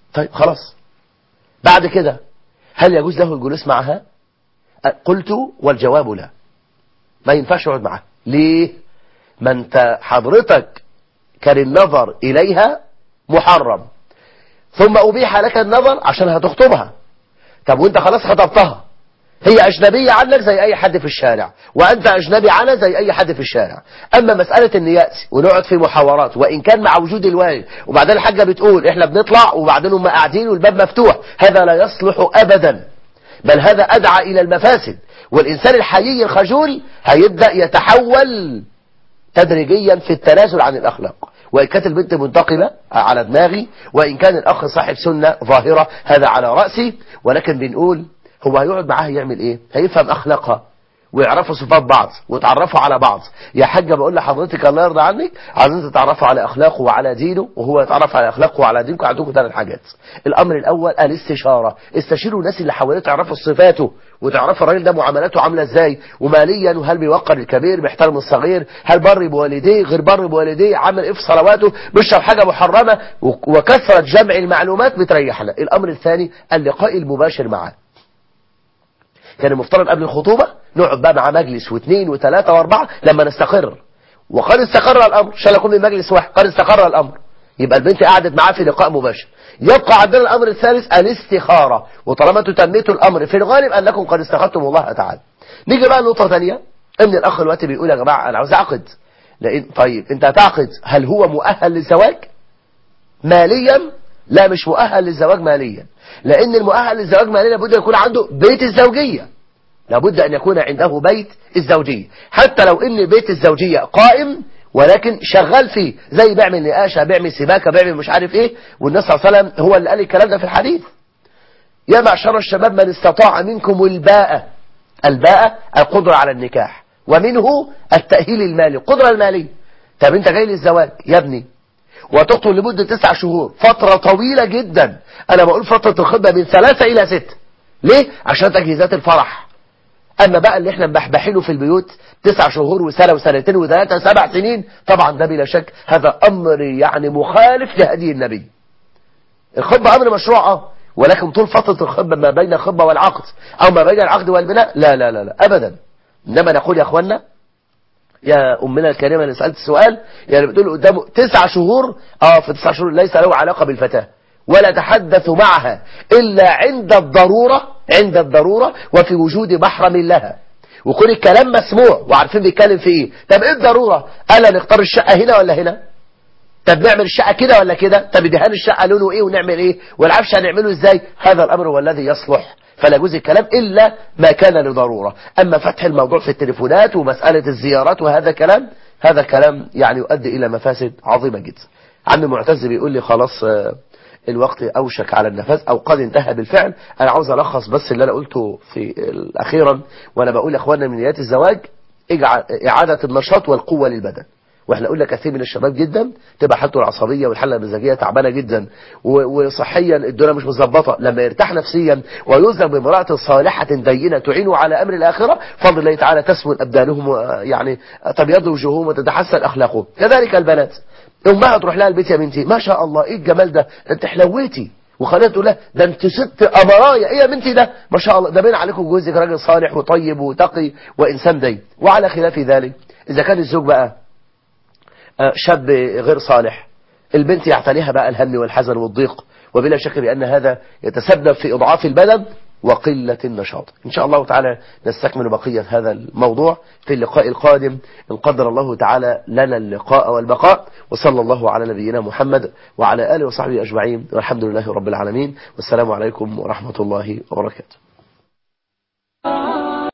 طيب خلاص بعد كده هل يجوز له الجلوس معها قلت والجواب لا ما ينفعش يقعد معها ليه ما انت حضرتك كان النظر إليها محرم ثم أبيح لك النظر عشان هتخطبها طب وانت خلاص خطبتها هي أجنبية عنك زي أي حد في الشارع وأنت أجنبي عنها زي أي حد في الشارع أما مسألة أن يأتي ونقعد في محاورات وإن كان مع وجود الوالد وبعدين الحاجة بتقول إحنا بنطلع وبعدين هم قاعدين والباب مفتوح هذا لا يصلح أبدا بل هذا أدعى إلى المفاسد والإنسان الحيي الخجول هيبدأ يتحول تدريجيا في التنازل عن الأخلاق وإن كانت البنت منتقبة على دماغي وإن كان الأخ صاحب سنة ظاهرة هذا على رأسي ولكن بنقول هو هيقعد معاها يعمل إيه هيفهم أخلاقها ويعرفوا صفات بعض ويتعرفوا على بعض يا حاجة بقول لحضرتك الله يرضى عنك عايزين تتعرفوا على أخلاقه وعلى دينه وهو يتعرف على أخلاقه وعلى دينكم عندكم ثلاث حاجات الأمر الأول الاستشارة استشيروا الناس اللي حواليه تعرفوا صفاته وتعرفوا الراجل ده معاملاته عاملة ازاي وماليا وهل بيوقر الكبير بيحترم الصغير هل بر بوالديه غير بر بوالديه عمل ايه في صلواته بيشرب حاجة محرمة وكثرة جمع المعلومات بتريحنا الأمر الثاني اللقاء المباشر معاه كان المفترض قبل الخطوبة نقعد بقى مع مجلس واثنين وثلاثة واربعة لما نستقر وقد استقر الأمر شاء يكون من مجلس واحد قد استقر الأمر يبقى البنت قعدت معاه في لقاء مباشر يبقى عندنا الأمر الثالث الاستخارة وطالما تتميتوا الأمر في الغالب أنكم قد استخرتم الله تعالى نيجي بقى لنقطة ثانية ان الأخ دلوقتي بيقول يا جماعة أنا عاوز أعقد لأن طيب أنت هتعقد هل هو مؤهل للزواج ماليا لا مش مؤهل للزواج ماليا لأن المؤهل للزواج ماليا لابد يكون عنده بيت الزوجية لابد أن يكون عنده بيت الزوجية حتى لو ان بيت الزوجية قائم ولكن شغال فيه زي بيعمل نقاشة بيعمل سباكة بيعمل مش عارف ايه والنبي صلى الله عليه وسلم هو اللي قال الكلام ده في الحديث يا معشر الشباب من استطاع منكم الباءة الباءة القدرة على النكاح ومنه التأهيل المالي القدرة المالية طب انت جاي للزواج يا ابني وتخطب لمدة تسع شهور فترة طويلة جدا انا بقول فترة الخطبة من ثلاثة الى ست ليه عشان تجهيزات الفرح اما بقى اللي احنا مبحبحينه في البيوت تسع شهور وسنة وسنتين وثلاثة سبع سنين طبعا ده بلا شك هذا امر يعني مخالف لهدي النبي الخطبة امر مشروع اه ولكن طول فترة الخطبة ما بين الخطبة والعقد او ما بين العقد والبناء لا لا لا, لا ابدا انما نقول يا اخوانا يا امنا الكريمة اللي سألت السؤال يعني بتقول قدامه تسع شهور اه في تسع شهور ليس له علاقة بالفتاة ولا تحدث معها إلا عند الضرورة عند الضرورة وفي وجود محرم لها وكون الكلام مسموع وعارفين بيتكلم في ايه طب ايه الضرورة الا نختار الشقة هنا ولا هنا طب نعمل الشقة كده ولا كده طب دهان الشقة لونه ايه ونعمل ايه والعفش هنعمله ازاي هذا الامر هو الذي يصلح فلا يجوز الكلام إلا ما كان لضرورة أما فتح الموضوع في التليفونات ومسألة الزيارات وهذا كلام هذا كلام يعني يؤدي إلى مفاسد عظيمة جدا عم معتز بيقول لي خلاص الوقت أوشك على النفاذ أو قد انتهى بالفعل أنا عاوز ألخص بس اللي أنا قلته في أخيرا وأنا بقول يا أخوانا من نيات الزواج إعادة النشاط والقوة للبدن واحنا قلنا كثير من الشباب جدا تبقى حالته العصبيه والحاله المزاجيه تعبانه جدا وصحيا الدنيا مش مظبطه لما يرتاح نفسيا ويزرع بامراه صالحه دينه تعينه على امر الاخره فضل الله تعالى تسمن ابدانهم يعني تبيض وجوههم وتتحسن اخلاقهم كذلك البنات امها تروح لها البيت يا بنتي ما شاء الله ايه الجمال ده انت حلويتي وخليها تقول لها ده انت ست امرايا ايه يا بنتي ده ما شاء الله ده باين عليكم جوزك راجل صالح وطيب وتقي وانسان دين وعلى خلاف ذلك اذا كان الزوج بقى شاب غير صالح البنت يعتليها بقى الهم والحزن والضيق وبلا شك بأن هذا يتسبب في إضعاف البدن وقلة النشاط إن شاء الله تعالى نستكمل بقية هذا الموضوع في اللقاء القادم إن قدر الله تعالى لنا اللقاء والبقاء وصلى الله على نبينا محمد وعلى آله وصحبه أجمعين والحمد لله رب العالمين والسلام عليكم ورحمة الله وبركاته